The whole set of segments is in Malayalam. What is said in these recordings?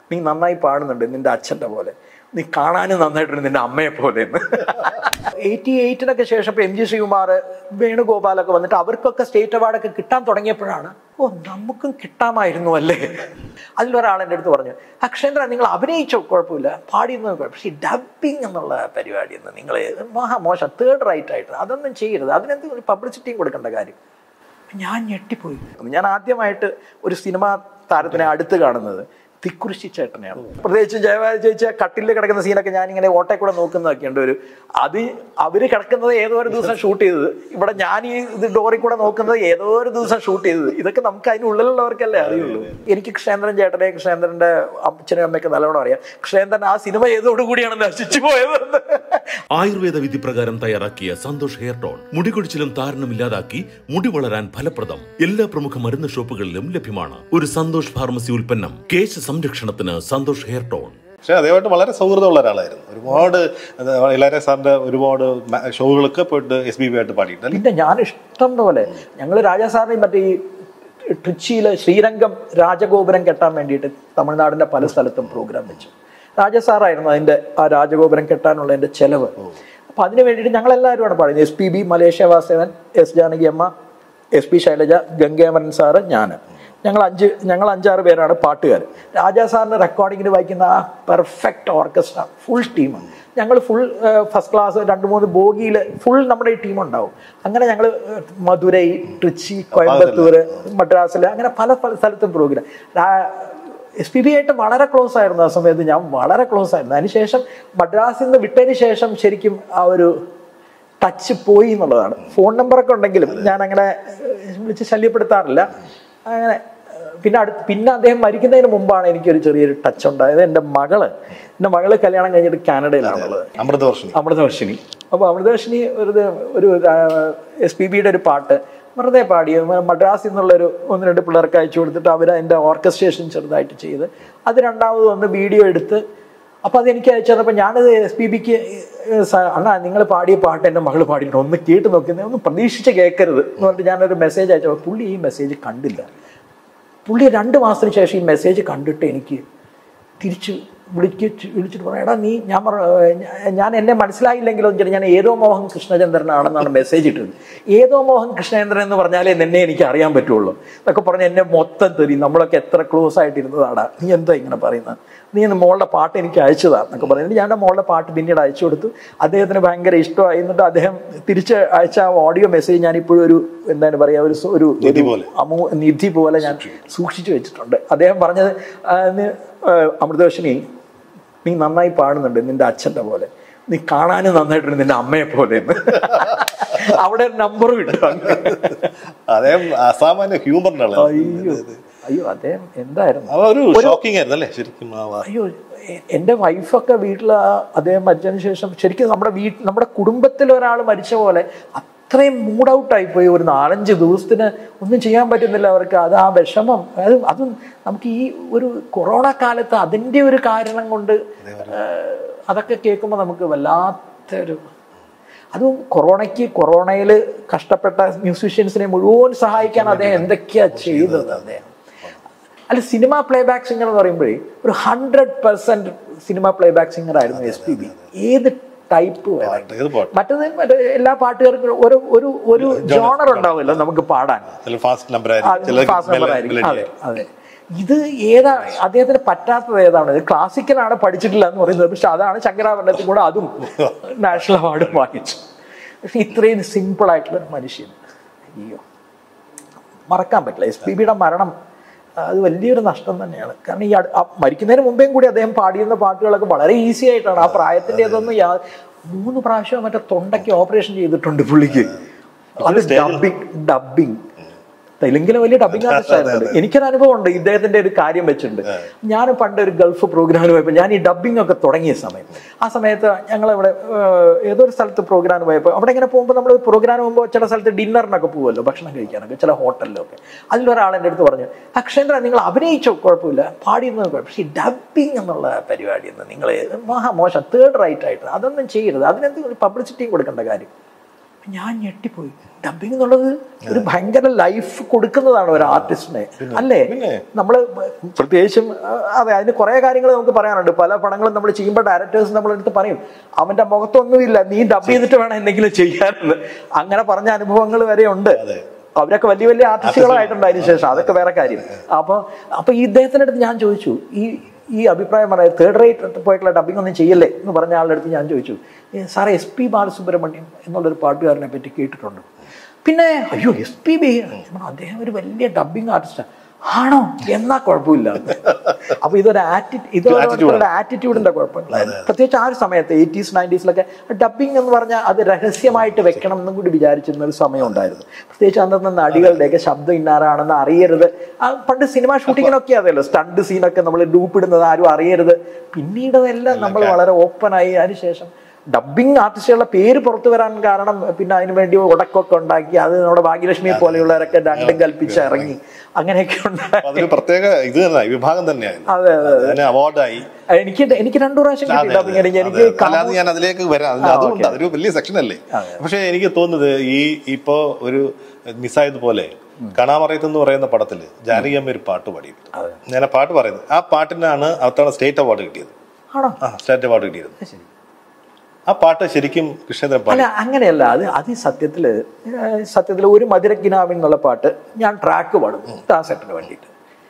നീ നന്നായി പാടുന്നുണ്ട് നിന്റെ അച്ഛൻ്റെ പോലെ നീ കാണാനും നന്നായിട്ടുണ്ട് നിന്റെ അമ്മയെ പോലെ എന്ന് എയ്റ്റി എയ്റ്റിനൊക്കെ ശേഷം ഇപ്പൊ എം ജി ശ്രീകുമാർ വേണുഗോപാലൊക്കെ വന്നിട്ട് അവർക്കൊക്കെ സ്റ്റേറ്റ് അവാർഡൊക്കെ കിട്ടാൻ തുടങ്ങിയപ്പോഴാണ് ഓ നമുക്കും കിട്ടാമായിരുന്നു അല്ലേ അതിലൊരാൾ എൻ്റെ അടുത്ത് പറഞ്ഞു അക്ഷേന്ദ്ര നിങ്ങൾ അഭിനയിച്ചോ കുഴപ്പമില്ല പാടിയെന്ന് കുഴപ്പം പക്ഷേ ഈ ഡബിങ് എന്നുള്ള പരിപാടി എന്ന് നിങ്ങൾ മഹാമോശം തേർഡ് റൈറ്റ് ആയിട്ട് അതൊന്നും ചെയ്യരുത് അതിനെന്തെങ്കിലും പബ്ലിസിറ്റിയും കൊടുക്കേണ്ട കാര്യം ഞാൻ ഞെട്ടിപ്പോയി ഞാൻ ആദ്യമായിട്ട് ഒരു സിനിമാ താരത്തിനെ അടുത്ത് കാണുന്നത് തിക്കുറിശി ചേട്ടനെയാണ് പ്രത്യേകിച്ച് ജയവാരി ചേച്ചി കട്ടിലിൽ കിടക്കുന്ന സീനൊക്കെ ഞാൻ ഇങ്ങനെ ഓട്ടെ കൂടെ നോക്കുന്നതൊക്കെ ഉണ്ട് ഒരു അത് അവര് കിടക്കുന്നത് ഏതോ ഒരു ദിവസം ഷൂട്ട് ചെയ്തത് ഇവിടെ ഞാൻ ഈ ഇത് ഡോറിൽ കൂടെ നോക്കുന്നത് ഏതോ ഒരു ദിവസം ഷൂട്ട് ചെയ്തത് ഇതൊക്കെ നമുക്ക് അതിനുള്ളിലുള്ളവർക്കല്ലേ അറിയുള്ളൂ എനിക്ക് കൃഷ്ണേന്ദ്രൻ ചേട്ടനെ കൃഷ്ണേന്ദ്രന്റെ അച്ഛനും അമ്മയൊക്കെ നല്ലോണം അറിയാം കൃഷ്ണേന്ദ്രൻ ആ സിനിമ ഏതോടുകൂടിയാണ് നശിച്ചു പോയത് ആയുർവേദ വിധി പ്രകാരം തയ്യാറാക്കിയ സന്തോഷ് ഹെയർ ടോൺ മുടികൊഴിച്ചിലും താരനും ഇല്ലാതാക്കി മുടി വളരാൻ ഫലപ്രദം എല്ലാ പ്രമുഖ മരുന്ന് ഷോപ്പുകളിലും ലഭ്യമാണ് ഒരു സന്തോഷ് ഫാർമസി ഉൽപ്പന്നം കേശ സംരക്ഷണത്തിന് സന്തോഷ് ഹെയർ ടോൺ പക്ഷെ അദ്ദേഹമായിട്ട് വളരെ സൗഹൃദമുള്ള ഒരാളായിരുന്നു ഒരുപാട് അത് ഇളയരാജ സാറിന്റെ ഒരുപാട് മ- ഷോകളൊക്കെ പോയിട്ട് എസ് ബി ബി ആയിട്ട് പാടിയിട്ടുണ്ട് അല്ലേ? പിന്നെ ഞാൻ ഇഷ്ടം പോലെ ഞങ്ങൾ രാജാ സാറിനെയും മറ്റേ ഈ ട്രിച്ചിയിലെ ശ്രീരംഗം രാജഗോപുരം കെട്ടാൻ വേണ്ടിയിട്ട് തമിഴ്നാടിന്റെ പല സ്ഥലത്തും പ്രോഗ്രാം വെച്ചു രാജാ സാറായിരുന്നു അതിന്റെ ആ രാജഗോപുരം കെട്ടാനുള്ള എൻ്റെ ചെലവ് അപ്പൊ അതിന് വേണ്ടിയിട്ട് ഞങ്ങൾ എല്ലാവരുമാണ് പാടുന്നത് S P B Malaysia Vasavan S Janaki അമ്മ S P Shailaja Gangamaran sir ഞാൻ ഞങ്ങൾ അഞ്ച് ഞങ്ങൾ അഞ്ചാറ് പേരാണ് പാട്ടുകാർ രാജാ സാറിന്റെ റെക്കോർഡിങ്ങിന് വായിക്കുന്ന ആ പെർഫെക്റ്റ് ഓർക്കസ്ട്ര ഫുൾ ടീം ഞങ്ങൾ ഫുൾ ഫസ്റ്റ് ക്ലാസ് രണ്ട് മൂന്ന് ബോഗിയിൽ ഫുൾ നമ്മുടെ ഈ ടീം ഉണ്ടാവും അങ്ങനെ ഞങ്ങൾ മധുരൈ ട്രിച്ചി കോയമ്പത്തൂർ മദ്രാസിൽ അങ്ങനെ പല പല സ്ഥലത്തും പ്രോഗ്രാം എസ് പി ബി ആയിട്ട് വളരെ ക്ലോസ് ആയിരുന്നു ആ സമയത്ത് ഞാൻ വളരെ ക്ലോസ് ആയിരുന്നു അതിനുശേഷം മദ്രാസിൽ നിന്ന് വിട്ടതിന് ശേഷം ശരിക്കും ആ ഒരു ടച്ച് പോയി എന്നുള്ളതാണ് ഫോൺ നമ്പറൊക്കെ ഉണ്ടെങ്കിലും ഞാൻ അങ്ങനെ ഏഹ്, വിളിച്ച് ശല്യപ്പെടുത്താറില്ല അങ്ങനെ ഏഹ്, പിന്നെ അടുത്ത് പിന്നെ അദ്ദേഹം മരിക്കുന്നതിന് മുമ്പാണ് എനിക്കൊരു ചെറിയൊരു ടച്ച് ഉണ്ടായത് എൻ്റെ മകള് എൻ്റെ മകള് കല്യാണം കഴിഞ്ഞിട്ട് കാനഡയിലാണുള്ളത് അമൃതവർഷിണി അമൃതവർഷിനി അപ്പോൾ അമൃതവർഷിനി ഒരു ദ- ഒരു എസ് പി ബിയുടെ ഒരു പാട്ട് വെറുതെ പാടി മദ്രാസിൽ നിന്നുള്ളൊരു ഒന്ന് രണ്ട് പിള്ളേർക്ക് അയച്ചു കൊടുത്തിട്ട് അവർ അതിൻ്റെ ഓർക്കസ്ട്രേഷൻ ചെറുതായിട്ട് ചെയ്ത് അത് രണ്ടാമത് വന്ന് വീഡിയോ എടുത്ത് അപ്പോൾ അത് എനിക്ക് അയച്ചു തന്നപ്പോൾ ഞാനത് എസ് പി ബിക്ക് അണ്ണാ നിങ്ങൾ പാടിയ പാട്ട് എൻ്റെ മകൾ പാടിയിട്ട് ഒന്ന് കേട്ട് നോക്കുന്നത് ഒന്ന് പ്രതീക്ഷിച്ച് കേൾക്കരുത് എന്ന് പറഞ്ഞിട്ട് ഞാനൊരു മെസ്സേജ് അയച്ചപ്പോൾ പുള്ളി ഈ മെസ്സേജ് കണ്ടില്ല പുള്ളി രണ്ട് മാസത്തിന് ശേഷം ഈ മെസ്സേജ് കണ്ടിട്ട് എനിക്ക് തിരിച്ച് വിളിക്ക് വിളിച്ചിട്ട് പറയാം എടാ നീ ഞാൻ പറ ഞാ- ഞാൻ എന്നെ മനസ്സിലായില്ലെങ്കിലും എന്ന് വെച്ചാൽ ഞാൻ ഏതോ മോഹൻ കൃഷ്ണചന്ദ്രനാണെന്നാണ് മെസ്സേജ് ഇട്ടത് ഏതോ മോഹൻ കൃഷ്ണചന്ദ്രൻ എന്ന് പറഞ്ഞാലേ നിന്നെ എനിക്ക് അറിയാൻ പറ്റുള്ളൂ എന്നൊക്കെ പറഞ്ഞ് എന്നെ മൊത്തം തെറി നമ്മളൊക്കെ എത്ര ക്ലോസ് ആയിട്ടിരുന്നതാടാ നീ എന്താ ഇങ്ങനെ പറയുന്നത് നീ ഇന്ന് മോളുടെ പാട്ട് എനിക്ക് അയച്ചതാ എന്നൊക്കെ പറയുന്നത് ഞാൻ ആ മോളുടെ പാട്ട് പിന്നീട് അയച്ചു കൊടുത്തു അദ്ദേഹത്തിന് ഭയങ്കര ഇഷ്ടമായി എന്നിട്ട് അദ്ദേഹം തിരിച്ച് അയച്ച ആ ഓഡിയോ മെസ്സേജ് ഞാൻ ഇപ്പോഴും ഒരു എന്താണ് പറയുക ഒരു സു- ഒരു നിധി പോലെ. അമൂ നിധി പോലെ ഞാൻ സൂക്ഷിച്ചു വെച്ചിട്ടുണ്ട് അദ്ദേഹം പറഞ്ഞത് ആ, നീ- ആ, അമൃതവർഷിനി നീ നന്നായി പാടുന്നുണ്ട് നിന്റെ അച്ഛൻ്റെ പോലെ നീ കാണാനും നന്നായിട്ടുണ്ട് നിന്റെ അമ്മയെ പോലെ എന്ന് അവിടെ ഒരു നമ്പർ വിട്ടു അദ്ദേഹം അസാമാന്യ ഹ്യൂമറിന്റെ ആളാണ് അയ്യോ അയ്യോ അദ്ദേഹം എന്തായിരുന്നു അവ ഒരു ഷോക്കിംഗ് ആയിരുന്നു അല്ലേ ശരിക്കും ആ വാ- അയ്യോ എ- എൻ്റെ വൈഫൊക്കെ വീട്ടിൽ അദ്ദേഹം മരിച്ചതിന് ശേഷം ശരിക്കും നമ്മുടെ വീട്ട് നമ്മുടെ കുടുംബത്തിൽ ഒരാൾ മരിച്ച പോലെ അത്രയും മൂഡ് ഔട്ടായി പോയി ഒരു നാലഞ്ച് ദിവസത്തിന് ഒന്നും ചെയ്യാൻ പറ്റുന്നില്ല അവർക്ക് അത് ആ വിഷമം അത് അതും നമുക്ക് ഈ ഒരു കൊറോണ കാലത്ത് അതിൻ്റെ ഒരു കാരണം കൊണ്ട് ഏഹ്, അതൊക്കെ കേൾക്കുമ്പോൾ നമുക്ക് വല്ലാത്തൊരു അതും കൊറോണയ്ക്ക് കൊറോണയിൽ കഷ്ടപ്പെട്ട മ്യൂസീഷ്യൻസിനെ മുഴുവൻ സഹായിക്കാൻ അദ്ദേഹം എന്തൊക്കെയാ ചെയ്തത് അദ്ദേഹം അല്ല സിനിമ പ്ലേബാക്ക് സിംഗർ എന്ന് പറയുമ്പോഴേ ഒരു hundred percent cinema playback singer ആയിരുന്നു എസ് പി ബി ഏത് ടൈപ്പ് പാട്ട്, ഏത് പാട്ട് മറ്റത് മറ്റേ എല്ലാ പാട്ടുകാർക്കും ഒരു ഒരു ഒരു ജോണർ ഉണ്ടാവുമല്ലോ നമുക്ക് പാടാൻ ചില ഫാസ്റ്റ് നമ്പർ ആ, ആയിരിക്കും fast number ആയിരിക്കും. ചില അതെ അതെ ഇത് ഏതാ അദ്ദേഹത്തിന് പറ്റാത്തത് ഏതാണ് ഇത് ക്ലാസിക്കലാണ് പഠിച്ചിട്ടില്ല എന്ന് പറയുന്നത് പക്ഷെ അതാണ് ശങ്കരാഭരണത്തിൽ കൂടെ അതും നാഷണൽ അവാർഡ് വാങ്ങിച്ചു പക്ഷെ ഇത്രയും സിമ്പിൾ ആയിട്ടുള്ള ഒരു മനുഷ്യൻ അയ്യോ മറക്കാൻ പറ്റില്ല എസ് പി ബിയുടെ മരണം അത് വലിയൊരു നഷ്ടം തന്നെയാണ് കാരണം ഈ അട്- ആ മരിക്കുന്നതിന് മുമ്പേയും കൂടി അദ്ദേഹം പാടിയിരുന്ന പാട്ടുകളൊക്കെ വളരെ ഈസി ആയിട്ടാണ് ആ പ്രായത്തിന്റെ അതൊന്നും യാ മൂന്ന് പ്രാവശ്യം മറ്റേ തൊണ്ടയ്ക്ക് ഓപ്പറേഷൻ ചെയ്തിട്ടുണ്ട് പുള്ളിക്ക് അത് ഡബിങ് ഡബിങ് തെലുങ്കിലെ വലിയ ഡബിങ് ആർട്ടിസ്റ്റ് ആയിരുന്നു എനിക്കൊരു അനുഭവം ഉണ്ട് ഇദ്ദേഹത്തിന്റെ ഒരു കാര്യം വെച്ചിട്ടുണ്ട് ഞാൻ പണ്ട് ഒരു ഗൾഫ് പ്രോഗ്രാമിന് പോയപ്പോൾ ഞാൻ ഈ ഡബിങ് ഒക്കെ തുടങ്ങിയ സമയം ആ സമയത്ത് ഞങ്ങൾ ഇവിടെ ഏതോ ഒരു സ്ഥലത്ത് പ്രോഗ്രാമിന് പോയപ്പോൾ അവിടെ ഇങ്ങനെ പോകുമ്പോൾ നമ്മൾ പ്രോഗ്രാമിന് പോകുമ്പോൾ ചില സ്ഥലത്ത് ഡിന്നറിനൊക്കെ പോകുമല്ലോ ഭക്ഷണം കഴിക്കാനൊക്കെ ചില ഹോട്ടലിലൊക്കെ അതിലൊരാൾ എൻ്റെ അടുത്ത് പറഞ്ഞു അക്ഷേന്ദ്ര നിങ്ങൾ അഭിനയിച്ചോ കുഴപ്പമില്ല പാടിയെന്നത് കുഴപ്പം പക്ഷേ ഡബിങ് എന്നുള്ള പരിപാടി എന്ന് നിങ്ങൾ മഹാമോശം തേർഡ് റൈറ്റ് ആയിട്ട് അതൊന്നും ചെയ്യരുത് അതിനെന്തെങ്കിലും പബ്ലിസിറ്റിയും കൊടുക്കേണ്ട കാര്യം ഞാൻ ഞെട്ടിപ്പോയി ഡബിങ് എന്നുള്ളത് ഒരു ഭയങ്കര ലൈഫ് കൊടുക്കുന്നതാണ് ഒരു ആർട്ടിസ്റ്റിനെ അല്ലേ പിന്നെ. നമ്മൾ പ്രത്യേകിച്ചും ആ, അതെ അതിന് കുറേ കാര്യങ്ങൾ നമുക്ക് പറയാനുണ്ട് പല പടങ്ങളും നമ്മൾ ചെയ്യുമ്പോൾ ഡയറക്ടേഴ്സ് നമ്മളെടുത്ത് പറയും അവന്റെ മുഖത്തൊന്നുമില്ല നീ ഡബ് ചെയ്തിട്ട് വേണം എന്തെങ്കിലും ചെയ്യാനെന്ന് അങ്ങനെ പറഞ്ഞ അനുഭവങ്ങൾ വരെ ഉണ്ട് അവരൊക്കെ വലിയ വലിയ ആർട്ടിസ്റ്റുകളായിട്ടുണ്ട് അതിന് ശേഷം അതൊക്കെ വേറെ കാര്യം അപ്പൊ അപ്പൊ ഈ ഇദ്ദേഹത്തിന്റെ അടുത്ത് ഞാൻ ചോദിച്ചു ഈ ഈ അഭിപ്രായം പറയാം തേർഡ് റേറ്റ് പോയിട്ടുള്ള ഡബിങ് ഒന്നും ചെയ്യല്ലേ എന്ന് പറഞ്ഞ ആളുടെ അടുത്ത് ഞാൻ ചോദിച്ചു "ഏ, സാറേ എസ് പി ബാലസുബ്രഹ്മണ്യം എന്നുള്ളൊരു പാട്ടുകാരനെ പറ്റി കേട്ടിട്ടുണ്ട് പിന്നെ അയ്യോ എസ് പി ബി അദ്ദേഹം ഒരു വലിയ ഡബിങ് ആർട്ടിസ്റ്റാണ് ആണോ എന്നാ കുഴപ്പമില്ല അപ്പൊ ഇതൊരു ആറ്റി ഇതൊരു ആറ്റിറ്റ്യൂഡിന്റെ കുഴപ്പമില്ലായിരുന്നു പ്രത്യേകിച്ച് ആ ഒരു സമയത്ത് എയ്റ്റീസ് നയൻറ്റീസിലൊക്കെ ഡബിങ് എന്ന് പറഞ്ഞാൽ അത് രഹസ്യമായിട്ട് വെക്കണം എന്നും കൂടി വിചാരിച്ചിരുന്ന ഒരു സമയം ഉണ്ടായിരുന്നു പ്രത്യേകിച്ച് അന്നത്തെ നടികളുടെയൊക്കെ ശബ്ദം ഇന്നാരാണെന്ന് അറിയരുത് ആ പണ്ട് സിനിമ ഷൂട്ടിങ്ങിനൊക്കെ അതല്ലോ സ്റ്റണ്ട് സീനൊക്കെ നമ്മൾ ഡൂപ്പിടുന്നത് ആരും അറിയരുത് പിന്നീട് അതെല്ലാം നമ്മൾ വളരെ ഓപ്പണായി അതിനുശേഷം ഡബിങ് ആർട്ടിസ്റ്റുകളുടെ പേര് പുറത്തു വരാൻ കാരണം പിന്നെ അതിന് വേണ്ടി ഉടക്കൊക്കെ ഉണ്ടാക്കി അത് നമ്മുടെ ഭാഗ്യലക്ഷ്മിയെ പോലെയുള്ളവരൊക്കെ രണ്ടും കൽപ്പിച്ച് ഇറങ്ങി അങ്ങനെയൊക്കെ ഉണ്ടായി അപ്പൊ അതൊരു പ്രത്യേക ഇത് തന്നെ വിഭാഗം തന്നെയായിരുന്നു അതെ അതെ അതിന് അവാർഡായി എനിക്ക് എനിക്ക് രണ്ടു പ്രാവശ്യം കിട്ടി ഡബിങ് എനിക്ക് എനിക്ക് അല്ലാതെ ഞാൻ അതിലേക്ക് വരാം അതിന് അതുകൊണ്ട് അതൊരു വലിയ സെക്ഷൻ അല്ലേ പക്ഷെ എനിക്ക് തോന്നുന്നത് ഈ ഇപ്പോ ഒരു മിസ്സായതുപോലെ കാണാമറയത്ത് എന്ന് പറയുന്ന പടത്തില് ജാനകി അമ്മ ഒരു പാട്ട് പാടിയിരുന്നു ഞാൻ ആ പാട്ട് പറയുന്നത് ആ പാട്ടിനാണ് അവത്താണ് സ്റ്റേറ്റ് അവാർഡ് കിട്ടിയത് ആണോ ആ സ്റ്റേറ്റ് അവാർഡ് കിട്ടിയത് ശരി ആ പാട്ട് ശരിക്കും കൃഷ്ണേന്ദ്രൻ പാടി അല്ല അങ്ങനെയല്ല അത് അത് സത്യത്തില് ഏഹ് സത്യത്തില് ഒരു മധുരക്കിനാവിൻ എന്നുള്ള പാട്ട് ഞാൻ ട്രാക്ക് പാടും ദാസേട്ടന് വേണ്ടിയിട്ട്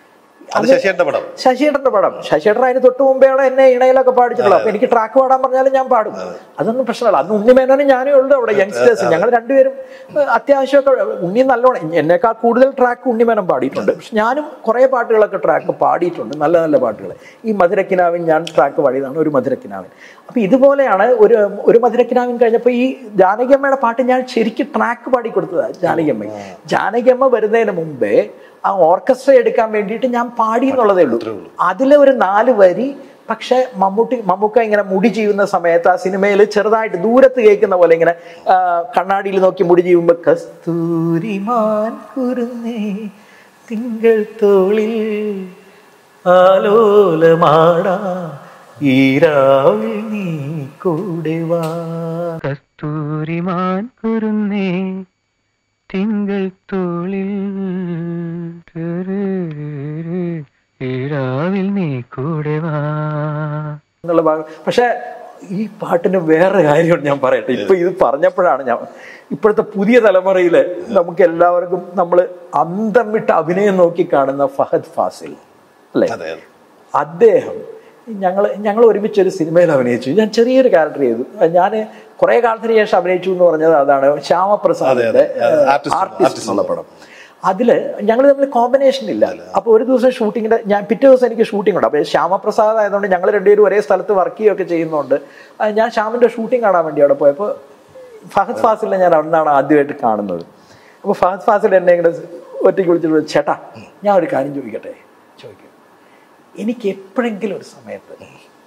അത് ശശിയുടെ പടം ശശിയേട്ടന്റെ പടം ശശിയേട്ടൻ അതിന് തൊട്ട് മുമ്പേയാണ് എന്നെ ഇണയിലൊക്കെ പാടിച്ചിട്ടുള്ളത് അപ്പൊ എനിക്ക് ട്രാക്ക് പാടാൻ പറഞ്ഞാലും ഞാൻ പാടും അതൊന്നും പ്രശ്നമല്ല അന്ന് ഉണ്ണിമേനോനും ഞാനേ ഉള്ളൂ അവിടെ യങ്സ്റ്റേഴ്സ് ഞങ്ങൾ രണ്ടുപേരും ഏഹ്, അത്യാവശ്യമൊക്കെ ഉണ്ണി നല്ലോണം എന്നേക്കാൾ കൂടുതൽ ട്രാക്ക് ഉണ്ണിമേനൻ പാടിയിട്ടുണ്ട് പക്ഷെ ഞാനും കുറേ പാട്ടുകളൊക്കെ ട്രാക്ക് പാടിയിട്ടുണ്ട് നല്ല നല്ല പാട്ടുകൾ ഈ മധുരക്കിനാവിൻ ഞാൻ ട്രാക്ക് പാടിയതാണ് ഒരു മധുരക്കിനാവിൻ അപ്പൊ ഇതുപോലെയാണ് ഒരു ഒരു മധുരക്കിനാവിൻ കഴിഞ്ഞപ്പോൾ ഈ ജാനകിയമ്മയുടെ പാട്ട് ഞാൻ ശരിക്കും ട്രാക്ക് പാടി കൊടുത്തതാണ് ജാനകിയമ്മ ജാനകിയമ്മ വരുന്നതിന് മുമ്പേ ആ ഓർക്കസ്ട്ര എടുക്കാൻ വേണ്ടിയിട്ട് ഞാൻ പാടി എന്നുള്ളതേ ഉള്ളൂ അതിലെ ഒരു നാല് വരി പക്ഷെ മമ്മൂട്ടി മമ്മൂക്ക ഇങ്ങനെ മുടി ചെയ്യുന്ന സമയത്ത് ആ സിനിമയിൽ ചെറുതായിട്ട് ദൂരത്ത് കേൾക്കുന്ന പോലെ ഇങ്ങനെ ആ, കണ്ണാടിയിൽ നോക്കി മുടി ചെയ്യുമ്പോ കസ്തൂരിമാൻ കുരുന്നേ തിങ്കൾ തോളിൽ ആലോലമാടാ ഈരാവിൽ നീ കൂടെ വാ കസ്തൂരിമാൻ കുരുന്നേ തിങ്കൾ തോളിൽ ഈരാവിൽ നീ കൂടെ വാ എന്നുള്ള ഭാഗം പക്ഷെ ഈ പാട്ടിന് വേറെ കാര്യമുണ്ട് ഞാൻ പറയട്ടെ ഇപ്പൊ ഇത് പറഞ്ഞപ്പോഴാണ് ഞാൻ ഇപ്പോഴത്തെ പുതിയ തലമുറയില് നമുക്ക് എല്ലാവർക്കും നമ്മൾ അന്തം വിട്ട് അഭിനയം നോക്കി കാണുന്ന ഫഹദ് ഫാസിൽ അല്ലേ അതെ അതെ അദ്ദേഹം ഞങ്ങൾ ഞങ്ങൾ ഒരുമിച്ച് ഒരു സിനിമയിൽ അഭിനയിച്ചു ഞാൻ ചെറിയൊരു ക്യാരക്ടർ ചെയ്തു ഞാൻ കുറെ കാലത്തിന് ശേഷം അഭിനയിച്ചു എന്ന് പറഞ്ഞത് അതാണ് ശ്യാമപ്രസാദിന്റെ Artist- ആർട്ടിസ്റ്റ് artist എന്നുള്ള പടം അതില് ഞങ്ങൾ തമ്മിൽ കോമ്പിനേഷൻ ഇല്ല അപ്പൊ ഒരു ദിവസം ഷൂട്ടിങ്ങിന്റെ ഞാൻ പിറ്റേ ദിവസം എനിക്ക് ഷൂട്ടിംഗ് ഉണ്ട് അപ്പൊ ശ്യാമപ്രസാദ് ആയതുകൊണ്ട് ഞങ്ങൾ രണ്ടുപേരും ഒരേ സ്ഥലത്ത് വർക്ക് ചെയ്യുകയൊക്കെ ചെയ്യുന്നുണ്ട് ആ, ഞാൻ ശ്യാമിന്റെ ഷൂട്ടിംഗ് കാണാൻ വേണ്ടി അവിടെ പോയപ്പോൾ ഫഹദ് ഫാസിലിനെ ഞാൻ അവിടെ നിന്നാണ് ആദ്യമായിട്ട് കാണുന്നത് അപ്പോൾ ഫഹദ് ഫാസിൽ എന്നെ ഇങ്ങനെ ഒറ്റയ്ക്ക് വിളിച്ചിട്ട് ചേട്ടാ ഞാൻ ഒരു കാര്യം ചോദിക്കട്ടെ ചോദിക്കും എനിക്ക് എപ്പോഴെങ്കിലും ഒരു സമയത്ത്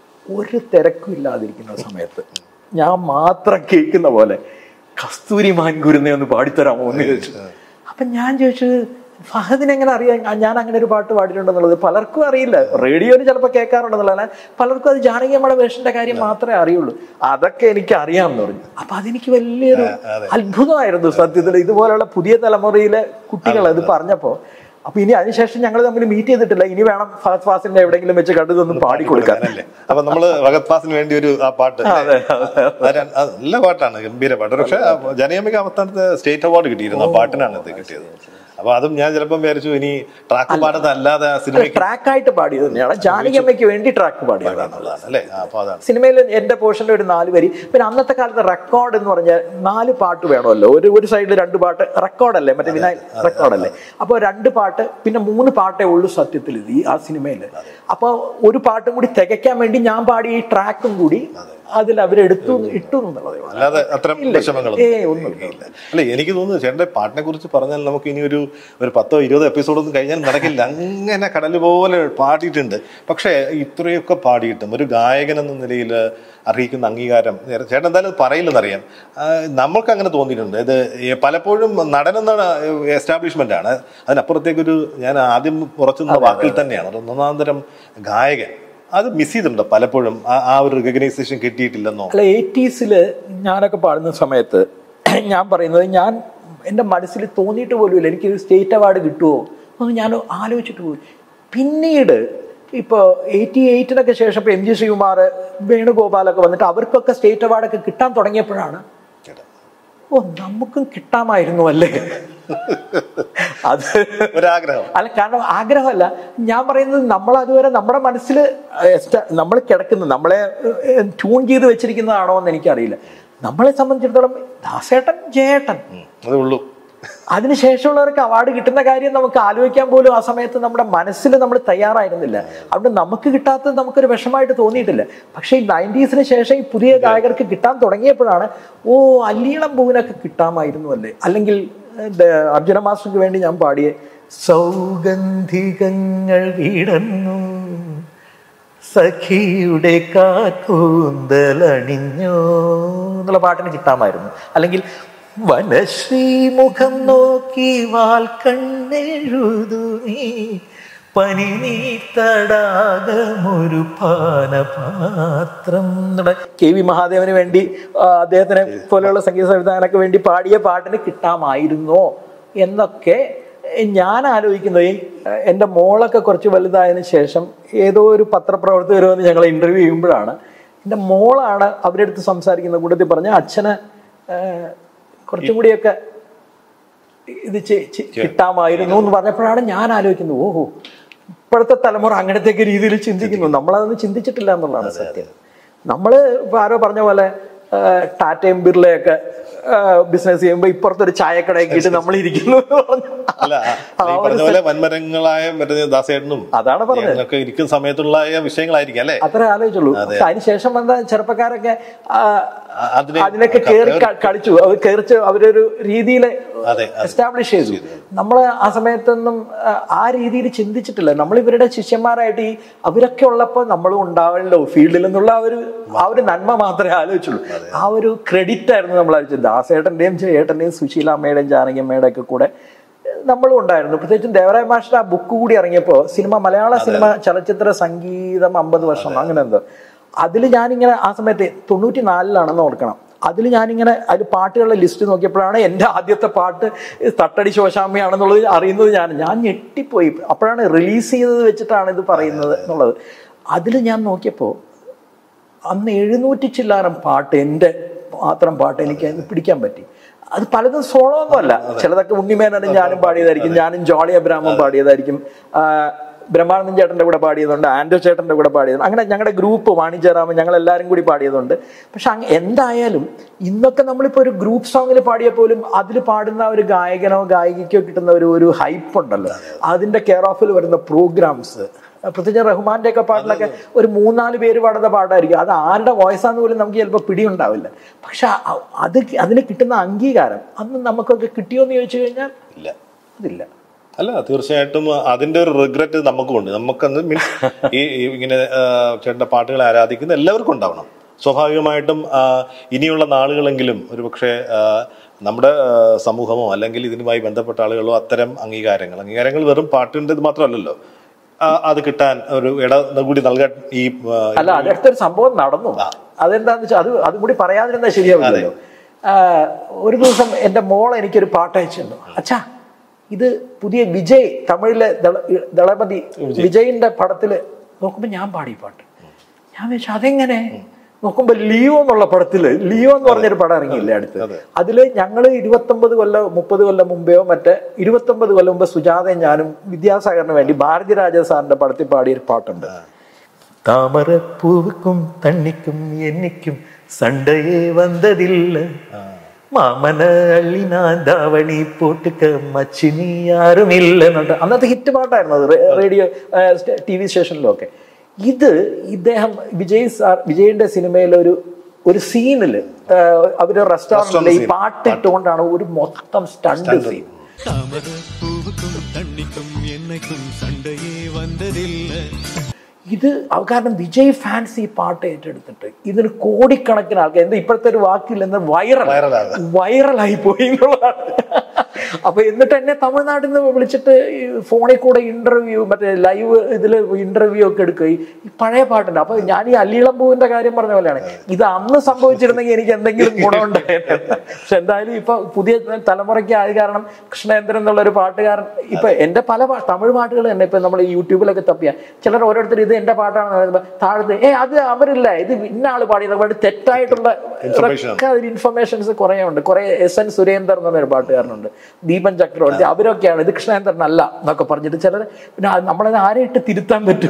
ഒരു തിരക്കും ഇല്ലാതിരിക്കുന്ന സമയത്ത് ഞാൻ മാത്രം കേൾക്കുന്ന പോലെ കസ്തൂരി മാൻകുരുന്നെ ഒന്ന് പാടിത്തരാമോ എന്ന് ചോദിച്ചു അപ്പൊ ഞാൻ ചോദിച്ചു ഫഹദിന് എങ്ങനെ അറിയാം ആ, ഞാൻ അങ്ങനെ ഒരു പാട്ട് പാടിയിട്ടുണ്ടെന്നുള്ളത് പലർക്കും അറിയില്ല റേഡിയോയിൽ ചിലപ്പോൾ കേൾക്കാറുണ്ടെന്നുള്ളത് പലർക്കും അത് ജാനകിയമ്മയുടെ വേഷന്റെ കാര്യം മാത്രമേ അറിയുള്ളൂ അതൊക്കെ എനിക്ക് അറിയാമെന്ന് പറഞ്ഞു അപ്പൊ അതെനിക്ക് വലിയൊരു അത്ഭുതമായിരുന്നു സത്യത്തിൽ ഇതുപോലുള്ള പുതിയ തലമുറയിലെ കുട്ടികൾ അത് പറഞ്ഞപ്പോ അപ്പൊ ഇനി അതിനുശേഷം ഞങ്ങൾ തമ്മിൽ മീറ്റ് ചെയ്തിട്ടില്ല ഇനി വേണം ഫഹദ് ഫാസിലിനെ എവിടെയെങ്കിലും വെച്ച് കണ്ടതൊന്നും പാടിക്കൊടുക്കാൻ അല്ലേ അപ്പൊ നമ്മള് ഭഗത് ഫാസിന് വേണ്ടി ഒരു ആ പാട്ട് അതെ, അതെ, അത് ര- അത് നല്ല പാട്ടാണ് ഗംഭീര പാട്ട് പക്ഷെ ജനയമ്മയ്ക്ക് അവസ്ഥാനത്ത് സ്റ്റേറ്റ് അവാർഡ് കിട്ടിയിരുന്നു ആ പാട്ടിനാണ് ഇത് കിട്ടിയത് അപ്പൊ അതും ഞാൻ ചിലപ്പം വിചാരിച്ചു ഇനി ട്രാക്ക് പാടുന്നത് അല്ലാതെ ആ സിനിമയ്ക്ക് ട്രാക്കായിട്ട് പാടിയത് തന്നെയാണ് ജാനകിയമ്മയ്ക്ക് വേണ്ടി ട്രാക്ക് പാടിയതാണ് എന്നുള്ളതാണ് അല്ലേ ആ, അപ്പൊ അതാണ് സിനിമയിൽ എന്റെ പോർഷനിൽ ഒരു നാല് വരി പിന്നെ അന്നത്തെ കാലത്ത് റെക്കോർഡ് എന്ന് പറഞ്ഞാൽ നാല് പാട്ട് വേണമല്ലോ ഒരു ഒരു സൈഡിൽ രണ്ട് പാട്ട് റെക്കോർഡല്ലേ മറ്റേ വിനായക് റെക്കോർഡല്ലേ അപ്പോൾ രണ്ട് പാട്ട് പിന്നെ മൂന്ന് പാട്ടേ ഉള്ളൂ സത്യത്തിൽ ഇത് ഈ ആ സിനിമയിൽ അപ്പോൾ ഒരു പാട്ടും കൂടി തികയ്ക്കാൻ വേണ്ടി ഞാൻ പാടിയ ഈ ട്രാക്കും കൂടി അതിൽ അവരെടുത്തു ഇട്ടു എന്നുള്ളതേ ഉള്ളൂ അല്ലാതെ അത്തരം ഇല്ല. വിഷമങ്ങളൊന്നും ഏയ് ഒന്നുമില്ല. ഇല്ല. അല്ല എനിക്ക് തോന്നുന്നു ചേട്ടന്റെ പാട്ടിനെ കുറിച്ച് പറഞ്ഞാൽ നമുക്ക് ഇനി ഒരു ഒരു പത്തോ ഇരുപതോ എപ്പിസോഡൊന്നും കഴിഞ്ഞാൽ നടക്കില്ല അങ്ങനെ കടൽ പോലെ പാടിയിട്ടുണ്ട് പക്ഷേ ഇത്രയൊക്കെ പാടിയിട്ടും ഒരു ഗായകൻ എന്ന നിലയിൽ അർഹിക്കുന്ന അംഗീകാരം ചേട്ടൻ എന്തായാലും അത് പറയില്ലെന്നറിയാം ആ, നമ്മൾക്ക് അങ്ങനെ തോന്നിയിട്ടുണ്ട് ഇത് ഈ പലപ്പോഴും നടനെന്ന എസ്റ്റാബ്ലിഷ്മെന്റ് ആണ് അതിനപ്പുറത്തേക്കൊരു ഞാൻ ആദ്യം ഉറച്ചുന്ന വാക്കിൽ തന്നെയാണ് ഒരു ഒന്നാം തരം ഗായകൻ അത് മിസ് ചെയ്തിട്ടുണ്ട് പലപ്പോഴും ആ- ആ ഒരു റെക്കഗ്നൈസേഷൻ കിട്ടിയിട്ടില്ലെന്നോ അല്ല എയ്റ്റീസില് ഞാനൊക്കെ പാടുന്ന സമയത്ത് ഞാൻ പറയുന്നത് ഞാൻ എൻ്റെ മനസ്സിൽ തോന്നിയിട്ട് പോലുമില്ല എനിക്ക് സ്റ്റേറ്റ് അവാർഡ് കിട്ടുമോ എന്ന് ഞാൻ ആലോചിച്ചിട്ട് പോലും പിന്നീട് ഇപ്പോൾ എയ്റ്റി എയ്റ്റിനൊക്കെ ശേഷം ഇപ്പോൾ എം ജി ശ്രീകുമാർ വേണുഗോപാലൊക്കെ വന്നിട്ട് അവർക്കൊക്കെ സ്റ്റേറ്റ് അവാർഡൊക്കെ കിട്ടാൻ തുടങ്ങിയപ്പോഴാണ് ഓ നമുക്കും കിട്ടാമായിരുന്നു അല്ലേ അത് ഒരാഗ്രഹം അല്ല കാരണം ആഗ്രഹമല്ല ഞാൻ പറയുന്നത് നമ്മൾ അതുവരെ നമ്മുടെ മനസ്സിൽ നമ്മൾ കിടക്കുന്നത് നമ്മളെ ട്യൂൺ ചെയ്ത് വെച്ചിരിക്കുന്നതാണോ എന്ന് എനിക്കറിയില്ല നമ്മളെ സംബന്ധിച്ചിടത്തോളം ദാസേട്ടൻ ജയേട്ടൻ ഉം, അതേ ഉള്ളൂ അതിനുശേഷമുള്ളവർക്ക് അവാർഡ് കിട്ടുന്ന കാര്യം നമുക്ക് ആലോചിക്കാൻ പോലും ആ സമയത്ത് നമ്മുടെ മനസ്സിൽ നമ്മൾ തയ്യാറായിരുന്നില്ല അവിടെ നമുക്ക് കിട്ടാത്തത് നമുക്കൊരു വിഷമായിട്ട് തോന്നിയിട്ടില്ല പക്ഷേ ഈ നയൻറ്റീസിന് ശേഷം ഈ പുതിയ ഗായകർക്ക് കിട്ടാൻ തുടങ്ങിയപ്പോഴാണ് ഓ അല്ലീളം പൂവിനൊക്കെ കിട്ടാമായിരുന്നു അല്ലേ അല്ലെങ്കിൽ എൻ്റെ അർജുന മാസ്റ്റർക്ക് വേണ്ടി ഞാൻ പാടിയ സൗഗന്ധികങ്ങൾ വിടന്നു സഖിയുടെ കാക്കൂന്തലണിഞ്ഞോ എന്നുള്ള പാട്ടിന് കിട്ടാമായിരുന്നു അല്ലെങ്കിൽ വനശ്രീമുഖം നോക്കി വാൽ കണ്ണെഴുതു നീ പനി നീ തടാകമൊരു പാനപാത്രം എന്നുള്ള കെ വി മഹാദേവന് വേണ്ടി ആ, അദ്ദേഹത്തിനെ പോലെയുള്ള സംഗീത സംവിധാനക്ക് വേണ്ടി പാടിയ പാട്ടിന് കിട്ടാമായിരുന്നോ എന്നൊക്കെ ഞാൻ ആലോചിക്കുന്നത് ഈ എൻ്റെ മോളൊക്കെ കുറച്ച് വലുതായതിനു ശേഷം ഏതോ ഒരു പത്രപ്രവർത്തകർ വന്ന് ഞങ്ങളെ ഇന്റർവ്യൂ ചെയ്യുമ്പോഴാണ് എൻ്റെ മോളാണ് അവരുടെ അടുത്ത് സംസാരിക്കുന്ന കൂട്ടത്തിൽ പറഞ്ഞ അച്ഛന് ഏഹ്, കുറച്ചും കൂടിയൊക്കെ ഇത് ചെ- ചെ- കിട്ടാമായിരുന്നു എന്ന് പറഞ്ഞപ്പോഴാണ് ഞാൻ ആലോചിക്കുന്നത് ഓഹോ ഇപ്പോഴത്തെ തലമുറ അങ്ങനത്തെയൊക്കെ രീതിയിൽ ചിന്തിക്കുന്നു നമ്മളതൊന്നും ചിന്തിച്ചിട്ടില്ല എന്നുള്ളതാണ് സത്യം നമ്മള് ഇപ്പൊ ആരോ പറഞ്ഞ പോലെ ആ, ടാറ്റയും ബിർളയൊക്കെ ബിസിനസ് ചെയ്യുമ്പോ ഇപ്പുറത്തൊരു ചായക്കടയൊക്കെ ഇട്ട് നമ്മൾ ഇരിക്കുന്നു എന്ന് പറഞ്ഞു. അല്ല ആ ഈ ഒരു പറഞ്ഞ പോലെ വൻമരങ്ങളായ മറ്റേ ദാസേട്ടനും അതാണ് പറഞ്ഞത്. ഞങ്ങളൊക്കെ ഇരിക്കുന്ന സമയത്തുള്ള വിഷയങ്ങളായിരിക്കും അല്ലേ അത്രേ ആലോചിച്ചുള്ളൂ പക്ഷെ അതിനുശേഷം വന്ന ചെറുപ്പക്കാരൊക്കെ ആ, അ- അതിനെ അതിനൊക്കെ കേറി ക- കളിച്ചു അവർ കേറിച്ച് അവരൊരു രീതിയിൽ അതെ, അതെ. എസ്റ്റാബ്ലിഷ് ചെയ്തു നമ്മൾ ആ സമയത്തൊന്നും ആ, ആ രീതിയിൽ ചിന്തിച്ചിട്ടില്ല നമ്മൾ ഇവരുടെ ശിഷ്യന്മാരായിട്ട് ഈ അവരൊക്കെ ഉള്ളപ്പോൾ നമ്മളും ഉണ്ടാവല്ലോ ഫീൽഡിൽ എന്നുള്ള ആ ഒരു ആ ഒരു നന്മ മാത്രമേ ആലോചിച്ചുള്ളൂ ആ ഒരു ക്രെഡിറ്റ് ആയിരുന്നു നമ്മൾ ആലോചിച്ചത് ദാസേട്ടന്റെയും ചേട്ടന്റെയും സുശീലാമ്മയുടെയും ജാനകിയമ്മയുടെ ഒക്കെ കൂടെ നമ്മളും ഉണ്ടായിരുന്നു പ്രത്യേകിച്ചും ദേവരായ മാഷ്ടർ ആ ബുക്ക് കൂടി ഇറങ്ങിയപ്പോൾ സിനിമ മലയാള സിനിമ ചലച്ചിത്ര സംഗീതം അമ്പത് വർഷം അങ്ങനെ എന്തോ അതിൽ ഞാനിങ്ങനെ ആ സമയത്ത് തൊണ്ണൂറ്റി നാലിലാണെന്ന് ഓർക്കണം അതിൽ ഞാനിങ്ങനെ അതിൽ പാട്ടുകളുടെ ലിസ്റ്റ് നോക്കിയപ്പോഴാണ് എൻ്റെ ആദ്യത്തെ പാട്ട് തട്ടടി ശോശാമ്മയാണെന്നുള്ളത് അറിയുന്നത് ഞാൻ ഞാൻ ഞെട്ടിപ്പോയി അപ്പോഴാണ് റിലീസ് ചെയ്തത് വെച്ചിട്ടാണ് ഇത് പറയുന്നത് എന്നുള്ളത് അതിൽ ഞാൻ നോക്കിയപ്പോൾ അന്ന് എഴുന്നൂറ്റി ചില്ലാനം പാട്ട് എൻ്റെ മാത്രം പാട്ട് എനിക്ക് അങ്ങ് പിടിക്കാൻ പറ്റി അത് പലതും സോളോ ഒന്നുമല്ല ചിലതൊക്കെ ഉണ്ണിമേനനും ഞാനും പാടിയതായിരിക്കും ഞാനും ജോളി അബ്രാമും പാടിയതായിരിക്കും ആ, ബ്രഹ്മാനന്ദൻ ചേട്ടൻ്റെ കൂടെ പാടിയതുണ്ട് ആൻഡോ ചേട്ടൻ്റെ കൂടെ പാടിയതുണ്ട് അങ്ങനെ ഞങ്ങളുടെ ഗ്രൂപ്പ് വാണിജ്യറാമൻ ഞങ്ങൾ എല്ലാവരും കൂടി പാടിയതുണ്ട് പക്ഷെ അങ്ങ് എന്തായാലും ഇന്നൊക്കെ നമ്മളിപ്പോൾ ഒരു ഗ്രൂപ്പ് സോങ്ങിൽ പാടിയ പോലും അതിൽ പാടുന്ന ഒരു ഗായകനോ ഗായികയ്ക്കോ കിട്ടുന്ന ഒരു ഒരു ഹൈപ്പ് ഉണ്ടല്ലോ അതിൻ്റെ കെയർ ഓഫിൽ വരുന്ന പ്രോഗ്രാംസ് പ്രത്യേകിച്ച് റഹ്മാന്റെ ഒക്കെ പാട്ടിലൊക്കെ ഒരു മൂന്നാല് പേര് പാടുന്ന പാട്ടായിരിക്കും അത് ആരുടെ വോയിസാന്ന് പോലും നമുക്ക് ചിലപ്പോൾ പിടിയുണ്ടാവില്ല പക്ഷെ അ- അത് അതിന് കിട്ടുന്ന അംഗീകാരം അന്ന് നമുക്കൊക്കെ കിട്ടിയോന്ന് ചോദിച്ചു കഴിഞ്ഞാൽ ഇല്ല അതില്ല അല്ല തീർച്ചയായിട്ടും അതിന്റെ ഒരു റിഗ്രറ്റ് നമുക്കുണ്ട് നമുക്കന്ന് മീൻസ് ഈ ഈ ഇങ്ങനെ ആ, ചേട്ടന്റെ പാട്ടുകളെ ആരാധിക്കുന്ന എല്ലാവർക്കും ഉണ്ടാവണം സ്വാഭാവികമായിട്ടും ആ, ഇനിയുള്ള നാളുകളെങ്കിലും ഒരുപക്ഷെ ആ, നമ്മുടെ ആ, സമൂഹമോ അല്ലെങ്കിൽ ഇതിനുമായി ബന്ധപ്പെട്ട ആളുകളോ അത്തരം അംഗീകാരങ്ങൾ അംഗീകാരങ്ങൾ വെറും പാട്ടിൻ്റെത് മാത്രമല്ലല്ലോ ആ, അത് കിട്ടാൻ ഒരു ഇട കൂടി നൽകാൻ ഈ ആ, അല്ല അതിനടുത്തൊരു സംഭവം നടന്നു അതെന്താന്ന് വെച്ചാൽ അത് അതും കൂടി പറയാതിരുന്നാൽ ശരിയാവില്ലല്ലോ ആ, ഒരു ദിവസം എൻ്റെ മോൾ എനിക്കൊരു പാട്ട് അയച്ചു തന്നു അച്ഛാ ഇത് പുതിയ വിജയ് തമിഴിലെ ദള- ദളപതി വിജയിന്റെ പടത്തില് നോക്കുമ്പോ ഞാൻ പാടി ഈ പാട്ട് ഞാൻ വെച്ചു അതെങ്ങനെ നോക്കുമ്പോ ലിയോ എന്നുള്ള പടത്തില് ലിയോ എന്ന് പറഞ്ഞൊരു പടം ഇറങ്ങിയില്ലേ അടുത്ത് അതില് ഞങ്ങള് ഇരുപത്തൊമ്പത് കൊല്ലം മുപ്പത് കൊല്ലം മുമ്പെയോ മറ്റേ ഇരുപത്തൊമ്പത് കൊല്ലം മുമ്പ് സുജാതയും ഞാനും വിദ്യാസാഗറിന് വേണ്ടി ഭാരതിരാജ സാറിന്റെ പടത്തിൽ പാടിയൊരു പാട്ടുണ്ട് தாமரப்பூவுக்கும் தண்ணிக்கும் என்னைக்கும் சண்டையே வந்ததில்லை മാമന അള്ളിനാ ധാവണി പോട്ടുക്ക മച്ചിനി ആരും ഇല്ല എന്നിട്ട് അന്നത്തെ ഹിറ്റ് പാട്ടായിരുന്നു അത് റേ- റേഡിയോ ടി വി സ്റ്റേഷനിലൊക്കെ ഇത് ഇദ്ദേഹം വിജയ് സാർ വിജയിന്റെ സിനിമയിലെ ഒരു ഒരു സീനില് അവര് റെസ്റ്റോറന്റിൽ ഈ പാട്ട് ഇട്ടുകൊണ്ടാണ് ഒരു മൊത്തം സ്റ്റണ്ട് സീൻ தாமரப்பூவுக்கும் தண்ணிக்கும் என்னைக்கும் சண்டையே வந்ததில்லை ഇത് അവ കാരണം വിജയ് ഫാൻസ് ഈ പാട്ട് ഏറ്റെടുത്തിട്ട് ഇതിന് കോടിക്കണക്കിന് ആൾക്കാർ എന്താ ഇപ്പോഴത്തെ ഒരു വാക്കിൽ നിന്ന് വൈറൽ Viral ആകുക. വൈറലായി പോയി എന്നുള്ളതാണ് അപ്പൊ എന്നിട്ട് എന്നെ തമിഴ്നാട്ടിൽ നിന്ന് വിളിച്ചിട്ട് ഈ ഫോണിൽ കൂടെ ഇന്റർവ്യൂ മറ്റേ ലൈവ് ഇതിൽ ഇന്റർവ്യൂ ഒക്കെ എടുക്കുക ഈ ഈ പഴയ പാട്ടുണ്ട് അപ്പൊ ഞാൻ ഈ അല്ലിളമ്പൂവിന്റെ കാര്യം പറഞ്ഞ പോലെയാണ് ഇത് അന്ന് സംഭവിച്ചിരുന്നെങ്കിൽ എനിക്ക് എന്തെങ്കിലും ഗുണമുണ്ടായിരുന്നു പക്ഷെ എന്തായാലും ഇപ്പൊ പുതിയ തലമുറയ്ക്ക് ആയത് കാരണം കൃഷ്ണേന്ദ്രൻ എന്നുള്ള ഒരു പാട്ടുകാരൻ ഇപ്പൊ എന്റെ പല പാ- തമിഴ് പാട്ടുകൾ തന്നെ ഇപ്പൊ നമ്മൾ യൂട്യൂബിലൊക്കെ തപ്പിയ ചിലർ ഓരോരുത്തർ ഇത് എന്റെ പാട്ടാണെന്ന് പറയുമ്പോൾ താഴത്ത് ഏ അത് അവരില്ല ഇത് ഇന്ന ആള് പാടിയത് അതുകൊണ്ട് തെറ്റായിട്ടുള്ള Information ആണ്. ഒക്കെ അതിൽ ഇൻഫർമേഷൻസ് കുറേ ഉണ്ട് കുറെ എസ് എൻ സുരേന്ദർ എന്ന് പറഞ്ഞൊരു പാട്ടുകാരനുണ്ട് ദീപൻ ചക്രവർത്തി അവരൊക്കെയാണ് ഇത് കൃഷ്ണേന്ദ്രൻ അല്ല എന്നൊക്കെ പറഞ്ഞിട്ട് ചിലർ പിന്നെ അത് നമ്മളത് ആരെ ഇട്ട് തിരുത്താൻ പറ്റും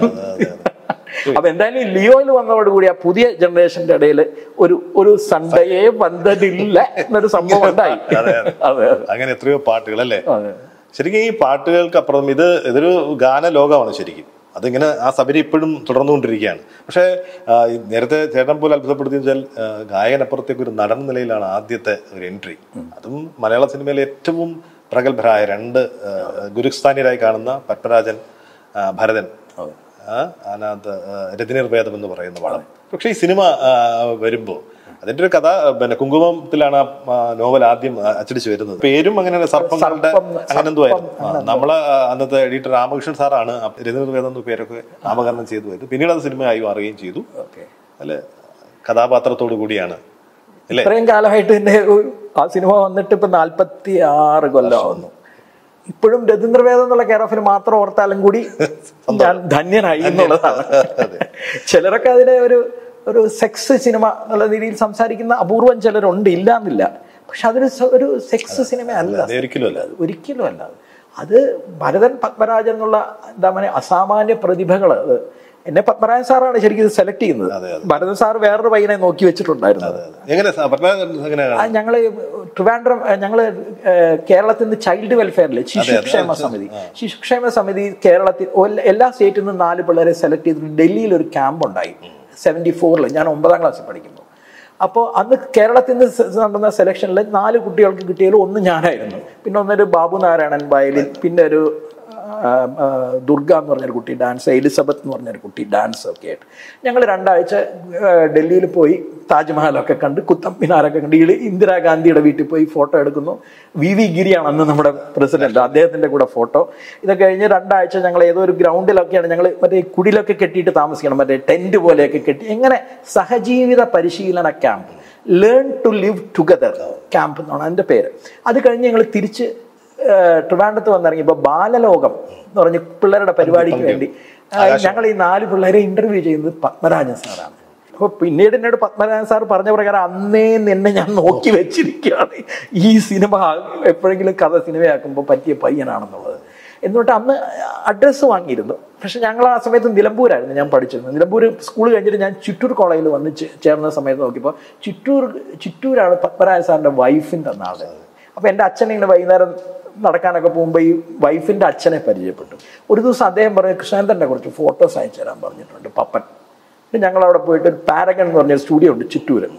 അപ്പൊ എന്തായാലും ഈ ലിയോയിൽ വന്നതോടുകൂടി ആ പുതിയ ജനറേഷന്റെ ഇടയിൽ ഒരു ഒരു സൺഡേയെ വന്നതില്ല എന്നൊരു സംഭവം ഉണ്ടായി അതെ, അതെ അതെ. അങ്ങനെ എത്രയോ പാട്ടുകൾ അല്ലേ അതെ ശരിക്കും ഈ പാട്ടുകൾക്ക് അപ്പുറം ഇത് ഇതൊരു ഗാന ലോകമാണ് ശരിക്കും അതിങ്ങനെ ആ സബരി ഇപ്പോഴും തുടർന്നുകൊണ്ടിരിക്കുകയാണ് പക്ഷേ ആ, ഈ നേരത്തെ ചേട്ടൻ പോലെ അത്ഭുതപ്പെടുത്തിയെന്ന് വെച്ചാൽ ആ, ഗായകനപ്പുറത്തേക്ക് ഒരു നടൻ നിലയിലാണ് ആദ്യത്തെ ഒരു എൻട്രി അതും മലയാള സിനിമയിലെ ഏറ്റവും പ്രഗത്ഭരായ രണ്ട് ആ, ഗുരുസ്ഥാനിയരായി കാണുന്ന പത്മരാജൻ ആ, ഭരതൻ ആ, അതിനകത്ത് ആ, രതിനിർവേദം എന്ന് പറയുന്ന പടം പക്ഷേ ഈ സിനിമ ആ, വരുമ്പോ അതിന്റെ ഒരു കഥ ആ, പിന്നെ കുങ്കുമത്തിലാണ് ആ നോവൽ ആദ്യം ആ, അച്ചടിച്ച് വരുന്നത് പേരും അങ്ങനെ സർപ്പങ്ങളുടെ സർപ്പം, അങ്ങനെ എന്തോ ആയിരുന്നു സർപ്പം, ആ, നമ്മളെ ആ, അന്നത്തെ എഡിറ്റർ രാമകൃഷ്ണൻ സാറാണ് ആ രതിനിർവേദം എന്ന പേരൊക്കെ നാമകരണം ചെയ്തു പോയത് പിന്നീട് അത് സിനിമയായി മാറുകയും ചെയ്തു ഓക്കെ അല്ലെ കഥാപാത്രത്തോടു കൂടിയാണ് അല്ലേ ഇത്രയും കാലമായിട്ട് തന്നെ ഒരു- ആ സിനിമ വന്നിട്ട് ഇപ്പൊ നാല്പത്തി ആറ് കൊല്ലമാവുന്നു ഇപ്പോഴും രതീന്ദ്രവേദം എന്നുള്ള കെയർ ഓഫിന് മാത്രം ഓർത്താലും കൂടി ഞാൻ ധന്യനായി എന്നുള്ളതാണ് ചിലരൊക്കെ അതിനെ ഒരു ഒരു സെക്സ് സിനിമ എന്നുള്ള രീതിയിൽ സംസാരിക്കുന്ന അപൂർവം ചിലരുണ്ട് ഇല്ല എന്നില്ല പക്ഷെ അതൊരു സ- ഒരു സെക്സ് സിനിമ അല്ല അത് ഒരിക്കലും അല്ല. ഒരിക്കലും അല്ല അത്. അത് ഭരതൻ പത്മരാജൻ എന്നുള്ള എന്താ പറയുക അസാമാന്യ പ്രതിഭകൾ അത് എന്നെ പത്മരാജൻ സാറാണ് ശരിക്കും ഇത് സെലക്ട് ചെയ്യുന്നത് ഭരതൻ സാർ വേറൊരു പയ്യനെ നോക്കി വെച്ചിട്ടുണ്ടായിരുന്നു എങ്ങനെ സ- പത്മനാഭൻ എങ്ങനെയാണ് ആ, ഞങ്ങള് ട്രിവാൻഡ്രം ഏ, ഞങ്ങള് ഏ, കേരളത്തിൽ നിന്ന് ചൈൽഡ് വെൽഫെയറിൽ ശിശുക്ഷേമ സമിതി ശിശുക്ഷേമ സമിതി കേരളത്തിൽ ഒല്ല- എല്ലാ സ്റ്റേറ്റിൽ നിന്നും നാല് പിള്ളേരെ സെലക്ട് ചെയ്തിട്ട് ഡൽഹിയിൽ ഒരു ക്യാമ്പ് ഉണ്ടായി സെവൻറ്റി ഫോറിൽ ഞാൻ ഒമ്പതാം ക്ലാസ്സിൽ പഠിക്കുമ്പോൾ അപ്പോൾ അന്ന് കേരളത്തിൽ നിന്ന് സ- നടന്ന സെലക്ഷനിൽ നാല് കുട്ടികൾക്ക് കിട്ടിയതിൽ ഒന്ന് ഞാനായിരുന്നു പിന്നെ ഒന്നൊരു ബാബു നാരായണൻ വയലിൻ പിന്നെ ഒരു ആ, ആ, ദുർഗ എന്ന് പറഞ്ഞൊരു കുട്ടി ഡാൻസ് എലിസബത്ത് എന്ന് പറഞ്ഞൊരു കുട്ടി ഡാൻസ് ഒക്കെ ആയിട്ട് ഞങ്ങൾ രണ്ടാഴ്ച ആ, ഡൽഹിയിൽ പോയി താജ്മഹലൊക്കെ കണ്ട് കുത്തബ് മിനാരൊക്കെ കണ്ട് ഈ ഇന്ദിരാഗാന്ധിയുടെ വീട്ടിൽ പോയി ഫോട്ടോ എടുക്കുന്നു വി വി ഗിരിയാണ് അന്ന് നമ്മുടെ പ്രസിഡന്റ് അദ്ദേഹത്തിന്റെ കൂടെ ഫോട്ടോ ഇതൊക്കെ കഴിഞ്ഞ് രണ്ടാഴ്ച ഞങ്ങൾ ഏതോ ഒരു ഗ്രൗണ്ടിലൊക്കെയാണ് ഞങ്ങൾ മറ്റേ കുടിലൊക്കെ കെട്ടിയിട്ട് താമസിക്കണം മറ്റേ ടെന്റ് പോലെയൊക്കെ കെട്ടി എങ്ങനെ സഹജീവിത പരിശീലന camp learn to live together camp എന്നാണ് അതിന്റെ പേര് അത് കഴിഞ്ഞ് ഞങ്ങൾ തിരിച്ച് ഏഹ് ട്രിവാൻഡ്രത്ത് വന്നിറങ്ങിയപ്പോൾ ബാലലോകം എന്ന് പറഞ്ഞ് പിള്ളേരുടെ പരിപാടിക്ക് വേണ്ടി ഞങ്ങൾ ഈ നാല് പിള്ളേരെ ഇന്റർവ്യൂ ചെയ്യുന്നത് പത്മരാജൻ സാറാണ് അപ്പോൾ പിന്നീട് എന്നോട് പത്മനാഭൻ സാർ പറഞ്ഞ പ്രകാരം അന്നേ നിന്നെ ഞാൻ നോക്കി വെച്ചിരിക്കുകയാണ് ഈ സിനിമ എപ്പോഴെങ്കിലും കഥ സിനിമയാക്കുമ്പോൾ പറ്റിയ പയ്യനാണെന്നുള്ളത് എന്നിട്ട് അന്ന് അഡ്രസ്സ് വാങ്ങിയിരുന്നു പക്ഷെ ഞങ്ങൾ ആ സമയത്ത് നിലമ്പൂരായിരുന്നു ഞാൻ പഠിച്ചിരുന്നത് നിലമ്പൂർ സ്കൂൾ കഴിഞ്ഞിട്ട് ഞാൻ ചിറ്റൂർ കോളേജിൽ വന്ന് ചേ- ചേർന്ന സമയത്ത് നോക്കിയപ്പോൾ ചിറ്റൂർ ചിറ്റൂരാണ് പത്മരാജൻ സാറിൻ്റെ വൈഫിൻ്റെ നാട് അപ്പോൾ എൻ്റെ അച്ഛൻ ഇങ്ങനെ വൈകുന്നേരം നടക്കാനൊക്കെ പോകുമ്പോൾ ഈ വൈഫിൻ്റെ അച്ഛനെ പരിചയപ്പെട്ടു ഒരു ദിവസം അദ്ദേഹം പറഞ്ഞു കൃഷ്ണേന്ദ്രനെ കുറിച്ച് ഫോട്ടോസ് അയച്ചു തരാൻ പറഞ്ഞിട്ടുണ്ട് പപ്പൻ പിന്നെ ഞങ്ങൾ അവിടെ പോയിട്ട് ഒരു പാരഗൺ എന്ന് പറഞ്ഞ സ്റ്റുഡിയോ ഉണ്ട് ചിറ്റൂര്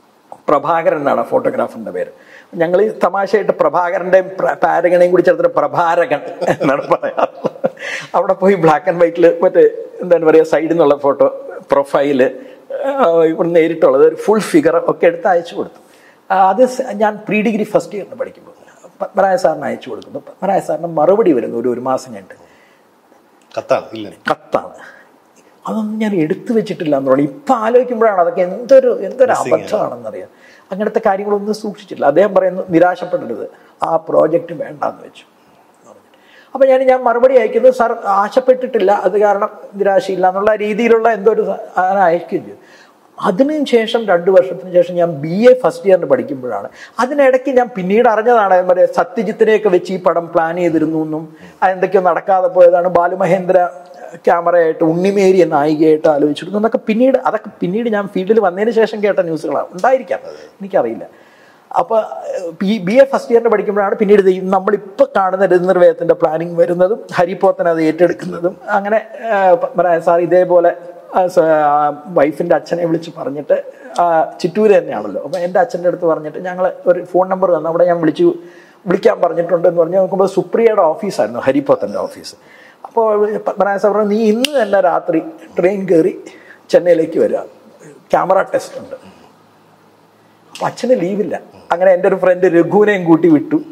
പ്രഭാകരൻ എന്നാണ് ഫോട്ടോഗ്രാഫറിന്റെ പേര് ഞങ്ങൾ ഈ തമാശയായിട്ട് പ്രഭാകരന്റെയും പ്ര- പാരഗണേയും കൂടി ചേർത്തിട്ട് പ്രഭാരകൻ എന്നാണ് പറയാറുള്ളത് അവിടെ പോയി ബ്ലാക്ക് ആൻഡ് വൈറ്റിൽ മറ്റേ എന്താണ് പറയുക സൈഡിൽ നിന്നുള്ള ഫോട്ടോ പ്രൊഫൈല് ഇവിടെ നേരിട്ടുള്ളത് ഒരു ഫുൾ ഫിഗർ ഒക്കെ എടുത്ത് അയച്ചു കൊടുത്തു ആ, അത് സ- ഞാൻ പ്രീ ഡിഗ്രി ഫസ്റ്റ് ഇയറിന് പഠിക്കുമ്പോൾ പത്മരായ സാറിന് അയച്ചു കൊടുക്കുന്നു പത്മരായ സാറിന് മറുപടി വരുന്നു ഒരു ഒരു മാസം കഴിഞ്ഞിട്ട് കത്താണ് ഇല്ല കത്താണ് അതൊന്നും ഞാൻ എടുത്തു വെച്ചിട്ടില്ല എന്ന് പറഞ്ഞു ഇപ്പൊ ആലോചിക്കുമ്പോഴാണ് അതൊക്കെ എന്തൊരു എന്തൊരു അബദ്ധമാണെന്നറിയാം അങ്ങനത്തെ കാര്യങ്ങളൊന്നും സൂക്ഷിച്ചിട്ടില്ല അദ്ദേഹം പറയുന്നു നിരാശപ്പെടരുത് ആ പ്രോജക്റ്റ് വേണ്ടാന്ന് വെച്ചു അപ്പൊ ഞാൻ ഞാൻ മറുപടി അയക്കുന്നു സാർ ആശപ്പെട്ടിട്ടില്ല അത് കാരണം നിരാശയില്ല എന്നുള്ള രീതിയിലുള്ള എന്തോ ഒരു സ- അങ്ങനെ അയക്കുകയും ചെയ്തു അതിനു ശേഷം രണ്ടു വർഷത്തിന് ശേഷം ഞാൻ ബി എ ഫസ്റ്റ് ഇയറിന് പഠിക്കുമ്പോഴാണ് അതിനിടയ്ക്ക് ഞാൻ പിന്നീട് അറിഞ്ഞതാണ് മറ്റേ സത്യജിത്തിനെയൊക്കെ വെച്ച് ഈ പടം പ്ലാൻ ചെയ്തിരുന്നു എന്നും അതെന്തൊക്കെയോ നടക്കാതെ പോയതാണ് ബാലുമഹേന്ദ്ര ക്യാമറയായിട്ട് ഉണ്ണിമേരി എന്ന നായികയായിട്ട് ആലോചിച്ചിരുന്നു എന്നൊക്കെ പിന്നീട് അതൊക്കെ പിന്നീട് ഞാൻ ഫീൽഡിൽ വന്നതിന് ശേഷം കേട്ട ന്യൂസുകളാണ് ഉണ്ടായിരിക്കാം എനിക്കറിയില്ല അപ്പൊ ബി ബി എ ഫസ്റ്റ് ഇയറിന് പഠിക്കുമ്പോഴാണ് പിന്നീട് ഇത് ഈ നമ്മളിപ്പോൾ കാണുന്ന രതിനിർവേദത്തിന്റെ പ്ലാനിങ് വരുന്നതും ഹരിപ്പോത്തൻ അത് ഏറ്റെടുക്കുന്നതും അങ്ങനെ ആ, പത്മനാഭൻ സാർ ഇതേപോലെ ആ, സ- ആ, വൈഫിന്റെ അച്ഛനെ വിളിച്ച് പറഞ്ഞിട്ട് ആ, ചിറ്റൂര് തന്നെയാണല്ലോ അപ്പൊ എൻ്റെ അച്ഛൻ്റെ അടുത്ത് പറഞ്ഞിട്ട് ഞങ്ങൾ ഒരു ഫോൺ നമ്പർ തന്നു അവിടെ ഞാൻ വിളിച്ചു വിളിക്കാൻ പറഞ്ഞിട്ടുണ്ട് എന്ന് പറഞ്ഞ് നോക്കുമ്പോൾ സുപ്രിയയുടെ ഓഫീസായിരുന്നു ഹരിപ്പോത്തൻ്റെ ഓഫീസ് അപ്പോൾ പത്മനാഭൻ സാർ പറഞ്ഞു നീ ഇന്ന് തന്നെ രാത്രി ട്രെയിൻ കയറി ചെന്നൈയിലേക്ക് വരിക ക്യാമറ ടെസ്റ്റ് ഉണ്ട് അപ്പൊ അച്ഛന് ലീവില്ല അങ്ങനെ എൻ്റെ ഒരു ഫ്രണ്ട് രഘുവിനെയും കൂട്ടി വിട്ടു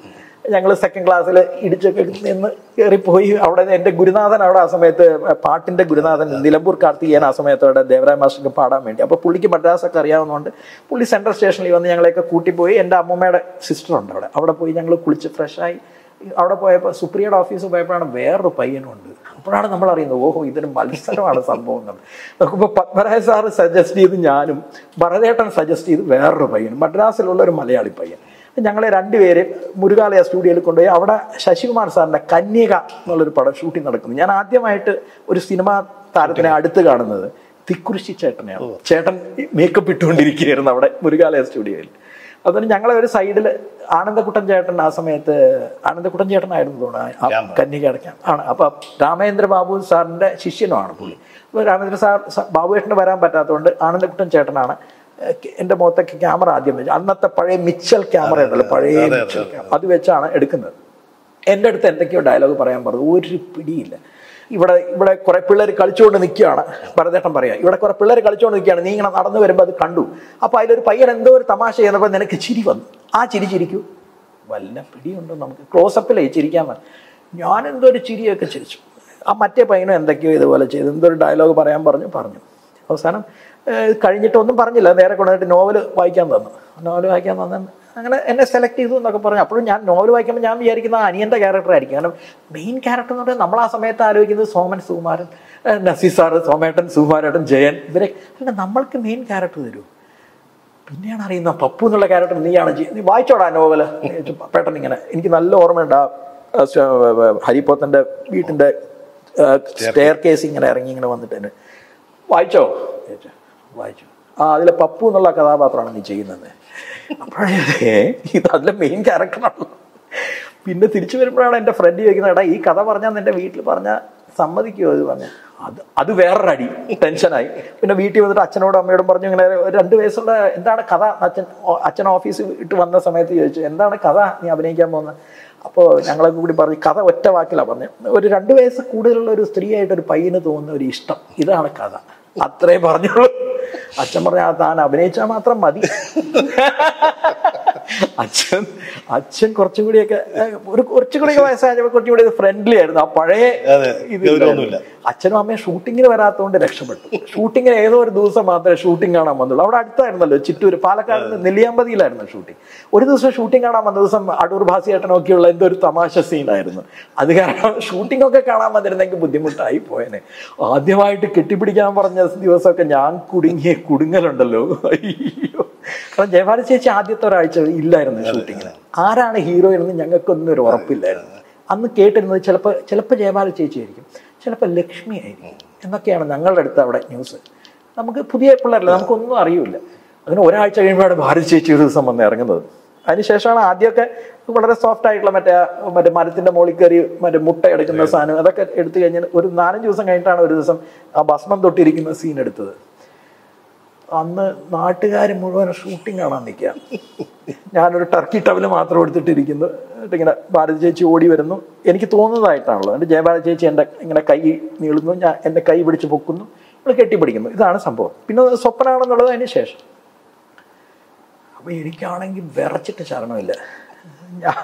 ഞങ്ങൾ സെക്കൻഡ് ക്ലാസ്സിൽ ഇടിച്ചൊക്കെ നിന്ന് കയറിപ്പോയി അവിടെ എൻ്റെ ഗുരുനാഥൻ അവിടെ ആ സമയത്ത് പാട്ടിൻ്റെ ഗുരുനാഥൻ നിലമ്പൂർ കാർത്തികേയൻ ആ സമയത്ത് അവിടെ ദേവരായ മാസ്റ്റർക്ക് പാടാൻ വേണ്ടി അപ്പോൾ പുള്ളിക്ക് മദ്രാസൊക്കെ അറിയാവുന്നതുകൊണ്ട് പുള്ളി സെൻട്രൽ സ്റ്റേഷനിൽ വന്ന് ഞങ്ങളെയൊക്കെ കൂട്ടിപ്പോയി എൻ്റെ അമ്മൂമ്മയുടെ സിസ്റ്റർ ഉണ്ട് അവിടെ അവിടെ പോയി ഞങ്ങൾ കുളിച്ച് ഫ്രഷായി അവിടെ പോയപ്പോൾ സുപ്രിയയുടെ ഓഫീസിൽ പോയപ്പോഴാണ് വേറൊരു പയ്യനുണ്ട് അപ്പോഴാണ് നമ്മൾ അറിയുന്നത് ഓഹോ ഇതൊരു മത്സരമാണ് സംഭവം എന്നുള്ളത് നോക്കുമ്പോൾ പത്മരായ സാറ് സജസ്റ്റ് ചെയ്ത് ഞാനും ഭരതേട്ടൻ സജസ്റ്റ് ചെയ്ത് വേറൊരു പയ്യൻ മദ്രാസിലുള്ള ഒരു മലയാളി പയ്യൻ ഞങ്ങളെ രണ്ടുപേര് മുരുകാലയ സ്റ്റുഡിയോയിൽ കൊണ്ടുപോയി അവിടെ ശശികുമാർ സാറിന്റെ കന്യക എന്നുള്ളൊരു പടം ഷൂട്ടിംഗ് നടക്കുന്നു ഞാൻ ആദ്യമായിട്ട് ഒരു സിനിമാ താരത്തിനെ അടുത്ത് കാണുന്നത് തിക്കുറിശി ചേട്ടനെയാണ് ചേട്ടൻ മേക്കപ്പ് ഇട്ടുകൊണ്ടിരിക്കുകയായിരുന്നു അവിടെ മുരുകാലയ സ്റ്റുഡിയോയിൽ അതുകൊണ്ട് ഞങ്ങളെ ഒരു സൈഡിൽ ആനന്ദക്കുട്ടൻ ചേട്ടൻ ആ സമയത്ത് ആനന്ദക്കുട്ടൻ ചേട്ടനായിരുന്നു തോന്നുന്നു ആ കന്യക അടയ്ക്കാൻ ആണ് അപ്പൊ രാമേന്ദ്ര ബാബു സാറിന്റെ ശിഷ്യനുമാണ് പുള്ളി അപ്പോൾ രാമേന്ദ്ര സാർ സ- ബാബുവേട്ടന് വരാൻ പറ്റാത്തതുകൊണ്ട് ആനന്ദക്കുട്ടൻ ചേട്ടനാണ് ഏഹ് എൻ്റെ മുഖത്തൊക്കെ ക്യാമറ ആദ്യം വെച്ചു അന്നത്തെ പഴയ മിച്ചൽ ക്യാമറ ഉണ്ടല്ലോ പഴയ മിച്ചൽ ക്യാമറ അത് വെച്ചാണ് എടുക്കുന്നത് എൻ്റെ അടുത്ത് എന്തൊക്കെയോ ഡയലോഗ് പറയാൻ പറഞ്ഞു ഒരു പിടിയില്ല ഇവിടെ ഇവിടെ കുറെ പിള്ളേർ കളിച്ചുകൊണ്ട് നിൽക്കുകയാണ് ഭരതേട്ടൻ പറയാ ഇവിടെ കുറെ പിള്ളേർ കളിച്ചുകൊണ്ട് നിൽക്കുകയാണ് നീ ഇങ്ങനെ നടന്നു വരുമ്പോൾ അത് കണ്ടു അപ്പൊ അതിലൊരു പയ്യൻ എന്തോ ഒരു തമാശ ചെയ്യുന്നപ്പോൾ നിനക്ക് ചിരി വന്നു ആ ചിരി ചിരിക്കൂ വല്ല പിടിയുണ്ടോ നമുക്ക് ക്ലോസപ്പിലേ ചിരിക്കാൻ വന്നു ഞാൻ എന്തോ ഒരു ചിരിയൊക്കെ ചിരിച്ചു ആ മറ്റേ പയ്യനും എന്തൊക്കെയോ ഇതുപോലെ ചെയ്തു എന്തോ ഒരു ഡയലോഗ് പറയാൻ പറഞ്ഞു പറഞ്ഞു അവസാനം ഏഹ്, കഴിഞ്ഞിട്ടൊന്നും പറഞ്ഞില്ല നേരെ കൊണ്ടുപോയിട്ട് നോവൽ വായിക്കാൻ തന്നു നോവൽ വായിക്കാൻ തന്നു അങ്ങനെ എന്നെ സെലക്ട് ചെയ്തു എന്നൊക്കെ പറഞ്ഞു അപ്പോഴും ഞാൻ നോവൽ വായിക്കുമ്പോൾ ഞാൻ വിചാരിക്കുന്ന അനിയൻ്റെ ക്യാരക്ടർ ആയിരിക്കും കാരണം മെയിൻ ക്യാരക്ടർ എന്ന് പറഞ്ഞാൽ നമ്മൾ ആ സമയത്ത് ആലോചിക്കുന്നത് സോമൻ സുകുമാരൻ ഏഹ്, നസീർ സാറ് സോമേട്ടൻ സുകുമാരേട്ടൻ ജയൻ ഇവരെ അല്ല നമ്മൾക്ക് മെയിൻ ക്യാരക്ടർ തരൂ പിന്നെയാണ് അറിയുന്നത് പപ്പു എന്നുള്ള ക്യാരക്ടർ നീയാണ് ചെയ്യ- നീ വായിച്ചോടാ നോവല് പേട്ടൻ ഇങ്ങനെ എനിക്ക് നല്ല ഓർമ്മയുണ്ട് ആ ആ, സ്റ്റ- ഹരിപ്പോത്തന്റെ വീട്ടിന്റെ സ്റ്റെയർ കേസ് ഇങ്ങനെ ഇറങ്ങി ഇങ്ങനെ വന്നിട്ട് എന്നെ വായിച്ചോ ചോദിച്ചു. വായിച്ചു ആ അതിലെ പപ്പു എന്നുള്ള കഥാപാത്രമാണ് നീ ചെയ്യുന്നത് അപ്പോഴേ "ഏ, ഇത് അതിലെ മെയിൻ ക്യാരക്ടറാണല്ലോ പിന്നെ തിരിച്ചു വരുമ്പോഴാണ് എൻ്റെ ഫ്രണ്ട് ചോദിക്കുന്നത് എടാ ഈ കഥ പറഞ്ഞാൽ നിന്റെ വീട്ടിൽ പറഞ്ഞാൽ സമ്മതിക്കുമോ അത് പറഞ്ഞ അത് അത് വേറൊരു അടി ടെൻഷനായി പിന്നെ വീട്ടിൽ വന്നിട്ട് അച്ഛനോടും അമ്മയോടും പറഞ്ഞു ഇങ്ങനെ ഒരു രണ്ട് വയസ്സുള്ള എന്താണ് കഥ അച്ഛൻ ഓ- അച്ഛൻ ഓഫീസിൽ ഇട്ട് വന്ന സമയത്ത് ചോദിച്ചു എന്താണ് കഥ നീ അഭിനയിക്കാൻ പോകുന്നത് അപ്പോൾ ഞങ്ങളൊക്കെ കൂടി പറഞ്ഞു കഥ ഒറ്റ വാക്കിലാണ് പറഞ്ഞു ഒരു രണ്ട് വയസ്സ് കൂടുതലുള്ള ഒരു സ്ത്രീയായിട്ട് ഒരു പയ്യന് തോന്നുന്ന ഒരു ഇഷ്ടം ഇതാണ് കഥ അത്രേ പറഞ്ഞുള്ളൂ അച്ഛൻ പറഞ്ഞ "ആ, താൻ അഭിനയിച്ചാൽ മാത്രം മതി അച്ഛൻ അച്ഛൻ കുറച്ചും കൂടിയൊക്കെ ഏഹ്, ഒരു കുറച്ചും കൂടി വയസ്സായപ്പോൾ കുറച്ചും കൂടി ഫ്രണ്ട്ലി ആയിരുന്നു ആ പഴയ അതെ, ഇത് ഗൗരവമൊന്നുമില്ല. അച്ഛനും അമ്മയും ഷൂട്ടിങ്ങിന് വരാത്തതുകൊണ്ട് രക്ഷപ്പെട്ടു ഷൂട്ടിങ്ങിന് ഏതോ ഒരു ദിവസം മാത്രമേ ഷൂട്ടിംഗ് കാണാൻ വന്നുള്ളൂ അവിടെ അടുത്തായിരുന്നല്ലോ ചിറ്റൂര് പാലക്കാട് നെല്ലിയാമ്പതിയിലായിരുന്നു ഷൂട്ടിംഗ് ഒരു ദിവസം ഷൂട്ടിംഗ് കാണാൻ വന്ന ദിവസം അടൂർ ഭാസിയേട്ടനൊക്കെയുള്ള എന്തോ ഒരു തമാശ സീനായിരുന്നു അത് കാരണം ഷൂട്ടിംഗ് ഒക്കെ കാണാൻ വന്നിരുന്നെങ്കിൽ ബുദ്ധിമുട്ടായി പോയനെ ആദ്യമായിട്ട് കെട്ടിപ്പിടിക്കാൻ പറഞ്ഞ ദിവസമൊക്കെ ഞാൻ കുടുങ്ങിയ കുടുങ്ങലുണ്ടല്ലോ അയ്യോ കാരണം ജയഭാരതി ചേച്ചി ആദ്യത്തെ ഒരാഴ്ച ഇല്ലായിരുന്നു ഷൂട്ടിങ്ങിന് ആരാണ് ഹീറോ എന്ന് ഞങ്ങൾക്കൊന്നും ഒരു ഉറപ്പില്ലായിരുന്നു അന്ന് കേട്ടിരുന്നത് ചിലപ്പോൾ ചിലപ്പോൾ ജയഭാരതി ചേച്ചി ആയിരിക്കും ചിലപ്പോൾ ലക്ഷ്മി ആയിരിക്കും എന്നൊക്കെയാണ് ഞങ്ങളുടെ അടുത്ത് അവിടെ ന്യൂസ് നമുക്ക് പുതിയ പിള്ളേരല്ല നമുക്കൊന്നും അറിയില്ല അങ്ങനെ ഒരാഴ്ച കഴിയുമ്പോഴാണ് ഭാരതി ചേച്ചി ഒരു ദിവസം വന്ന് ഇറങ്ങുന്നത് അതിനുശേഷമാണ് ആദ്യമൊക്കെ വളരെ സോഫ്റ്റ് ആയിട്ടുള്ള മറ്റേ ആ മറ്റേ മരത്തിന്റെ മുകളിൽ കയറി മറ്റേ മുട്ട എടുക്കുന്ന സാധനം അതൊക്കെ എടുത്തു കഴിഞ്ഞാൽ ഒരു നാലഞ്ച് ദിവസം കഴിഞ്ഞിട്ടാണ് ഒരു ദിവസം ആ ഭസ്മം തൊട്ടിരിക്കുന്ന സീൻ എടുത്തത് അന്ന് നാട്ടുകാർ മുഴുവൻ ഷൂട്ടിംഗ് കാണാൻ നിൽക്കുക ഞാനൊരു ടർക്കി ടവല് മാത്രം എടുത്തിട്ടിരിക്കുന്നു എന്നിട്ട് ഇങ്ങനെ ഭാരതി ചേച്ചി ഓടി വരുന്നു എനിക്ക് തോന്നുന്നതായിട്ടാണല്ലോ എന്നിട്ട് ജയഭാരതി ചേച്ചി എൻ്റെ ഇങ്ങനെ കൈ നീളുന്നു ഞാൻ എൻ്റെ കൈ പിടിച്ച് പൊക്കുന്നു ഇവൾ കെട്ടിപ്പിടിക്കുന്നു ഇതാണ് സംഭവം പിന്നെ അത് സ്വപ്നമാണെന്നുള്ളത് അതിന് ശേഷം അപ്പൊ എനിക്കാണെങ്കിൽ വിറച്ചിട്ട് ശരണമില്ല ഞാൻ